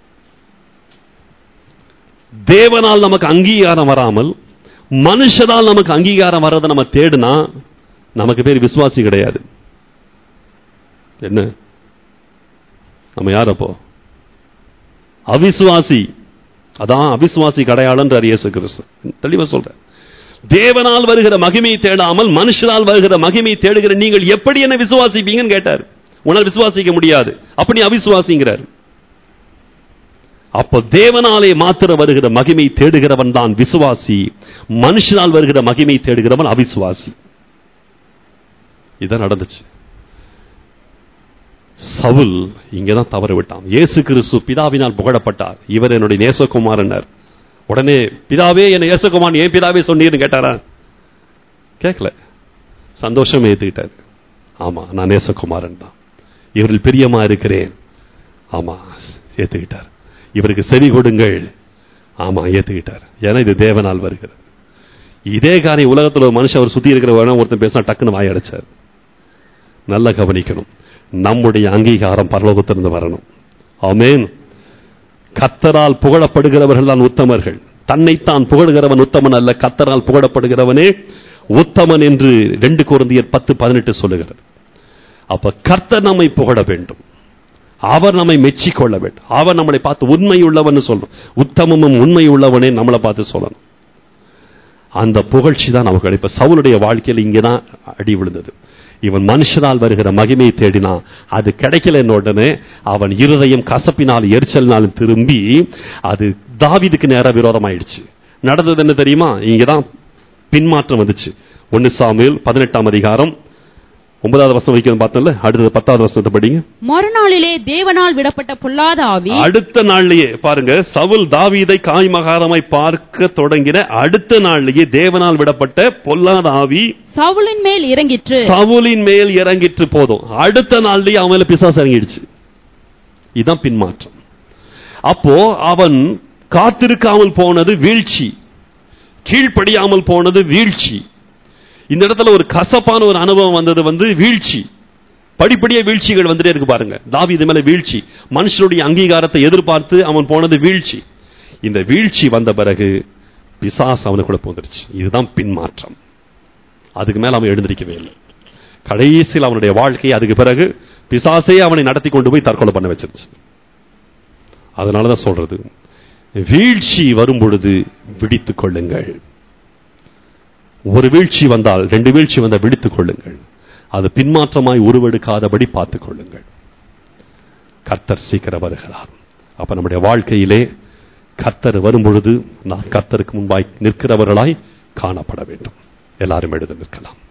தேவனால் நமக்கு அங்கீகாரம் வராமல் மனுஷனால் நமக்கு அங்கீகாரம் வர்றதை நம்ம தேடுனா நமக்கு பேர் விசுவாசி கிடையாது என்ன நம்ம யார் அப்போ அவிசுவாசி அதான் அவிசுவாசி கடையாளன்றார் இயேசு கிறிஸ்து தெளிவா சொல்றேன் தேவனால் வருகிற மகிமையை தேடாமல் மனுஷனால் வருகிற மகிமையை தேடுகிற நீங்கள் எப்படி என்ன விசுவாசிப்பீங்கன்னு கேட்டார் உன்னால் விசுவாசிக்க முடியாது அப்ப நீ அவிசுவாசிங்கிறார் அப்ப தேவனாலே மாத்திர வருகிற மகிமை தேடுகிறவன் தான் விசுவாசி மனுஷனால் வருகிற மகிமை தேடுகிறவன் அவிசுவாசி இதான் நடந்துச்சு சவுல் இங்கதான் தவறு விட்டான் இயேசு கிறிஸ்து பிதாவினால் புகழப்பட்டார் இவர் என்னுடைய நேசகுமாரனர் உடனே பிதாவே என்ன நேசகுமார் ஏன் பிதாவே சொன்னீர்னு கேட்டாரா கேட்கல சந்தோஷம் ஏத்துக்கிட்டார் ஆமா நான் நேசகுமாரன் தான் இவரில் பிரியமா இருக்கிறேன் ஆமா ஏத்துக்கிட்டார் இவருக்கு செவி கொடுங்கள் ஆமா ஏத்துக்கிட்டார் ஏன்னா இது தேவனால் வருகிறது இதே காரியம் உலகத்துல ஒரு மனுஷன் அவர் சுத்தி இருக்கிற வேணா ஒருத்தன் பேசினா டக்குன்னு வாய் அடைச்சார் நல்லா கவனிக்கணும் நம்முடைய அங்கீகாரம் பரலோகத்திலிருந்து வரணும் ஆமென் கத்தரால் புகழப்படுகிறவர்கள் தான் உத்தமர்கள் தன்னைத்தான் புகழுகிறவன் உத்தமன் அல்ல கத்தரால் புகழப்படுகிறவனே உத்தமன் என்று ரெண்டு குருந்தியர் பத்து பதினெட்டு சொல்லுகிறது அப்ப கர்த்தர் நம்மை புகழ வேண்டும் அவர் நம்மை மெச்சிக்கொள்ள வேண்டும் அவர் நம்மளை பார்த்து உண்மை உள்ளவன் சொல்லணும் உத்தமமும் உண்மை உள்ளவனே நம்மளை பார்த்து சொல்லணும் அந்த புகழ்ச்சி தான் நமக்கு கிடைப்ப சவுளுடைய வாழ்க்கையில் இங்கதான் அடி விழுந்தது இவன் மனுஷனால் வருகிற மகிமையை தேடினான் அது கிடைக்கல உடனே அவன் இருதயம் கசப்பினால் எரிச்சலினாலும் திரும்பி அது தாவீதுக்கு நேரா விரோதமாயிடுச்சு நடந்தது என்ன தெரியுமா இங்கதான் பின்மாற்றம் வந்துச்சு ஒன்னு சாமுவேல் பதினெட்டாம் அதிகாரம் ஒன்பதாவது வருஷம் வரைக்கும் பார்த்தோம்ல அடுத்தது பத்தாவது வருஷத்தை படிங்க மறுநாளிலே தேவனால் விடப்பட்ட பொல்லாத ஆவி அடுத்த நாள்லயே பாருங்க சவுல் தாவீதை காய்மகாரமாய் பார்க்க தொடங்கின அடுத்த நாள்லயே தேவனால் விடப்பட்ட பொல்லாத ஆவி சவுலின் மேல் இறங்கிற்று சவுலின் மேல் இறங்கிட்டு போதும் அடுத்த நாள்லயே அவன் மேல பிசாசு இறங்கிடுச்சு இதுதான் பின்மாற்றம் அப்போ அவன் காத்திருக்காமல் போனது வீழ்ச்சி கீழ்ப்படியாமல் போனது வீழ்ச்சி இந்த இடத்துல ஒரு கசப்பான ஒரு அனுபவம் வந்தது வந்து வீழ்ச்சி படிப்படியா வீழ்ச்சிகள் வந்துட்டே இருக்கு பாருங்க தாவீது மேல வீழ்ச்சி மனுஷனுடைய அங்கீகாரத்தை எதிர்பார்த்து அவன் போனது வீழ்ச்சி இந்த வீழ்ச்சி வந்த பிறகு பிசாசு அவனுக்குள்ள போந்துருச்சு இதுதான் பின்மாற்றம் அதுக்கு மேல அவன் எழுந்திருக்கவே இல்லை கடைசியில் அவனுடைய வாழ்க்கை அதுக்கு பிறகு பிசாசே அவனை நடத்தி கொண்டு போய் தற்கொலை பண்ண வச்சிருச்சு அதனாலதான் சொல்றது வீழ்ச்சி வரும் பொழுது விழித்துக் கொள்ளுங்கள் ஒரு வீழ்ச்சி வந்தால் ரெண்டு வீழ்ச்சி வந்தால் விழித்துக் கொள்ளுங்கள் அது பின்மாற்றமாய் உருவெடுக்காதபடி பார்த்துக் கொள்ளுங்கள் கர்த்தர் சீக்கிரம் வருகிறார் அப்ப நம்முடைய வாழ்க்கையிலே கர்த்தர் வரும் பொழுது நான் கர்த்தருக்கு முன்பாய் நிற்கிறவர்களாய் காணப்பட வேண்டும் எல்லாரும் எழுத நிற்கலாம்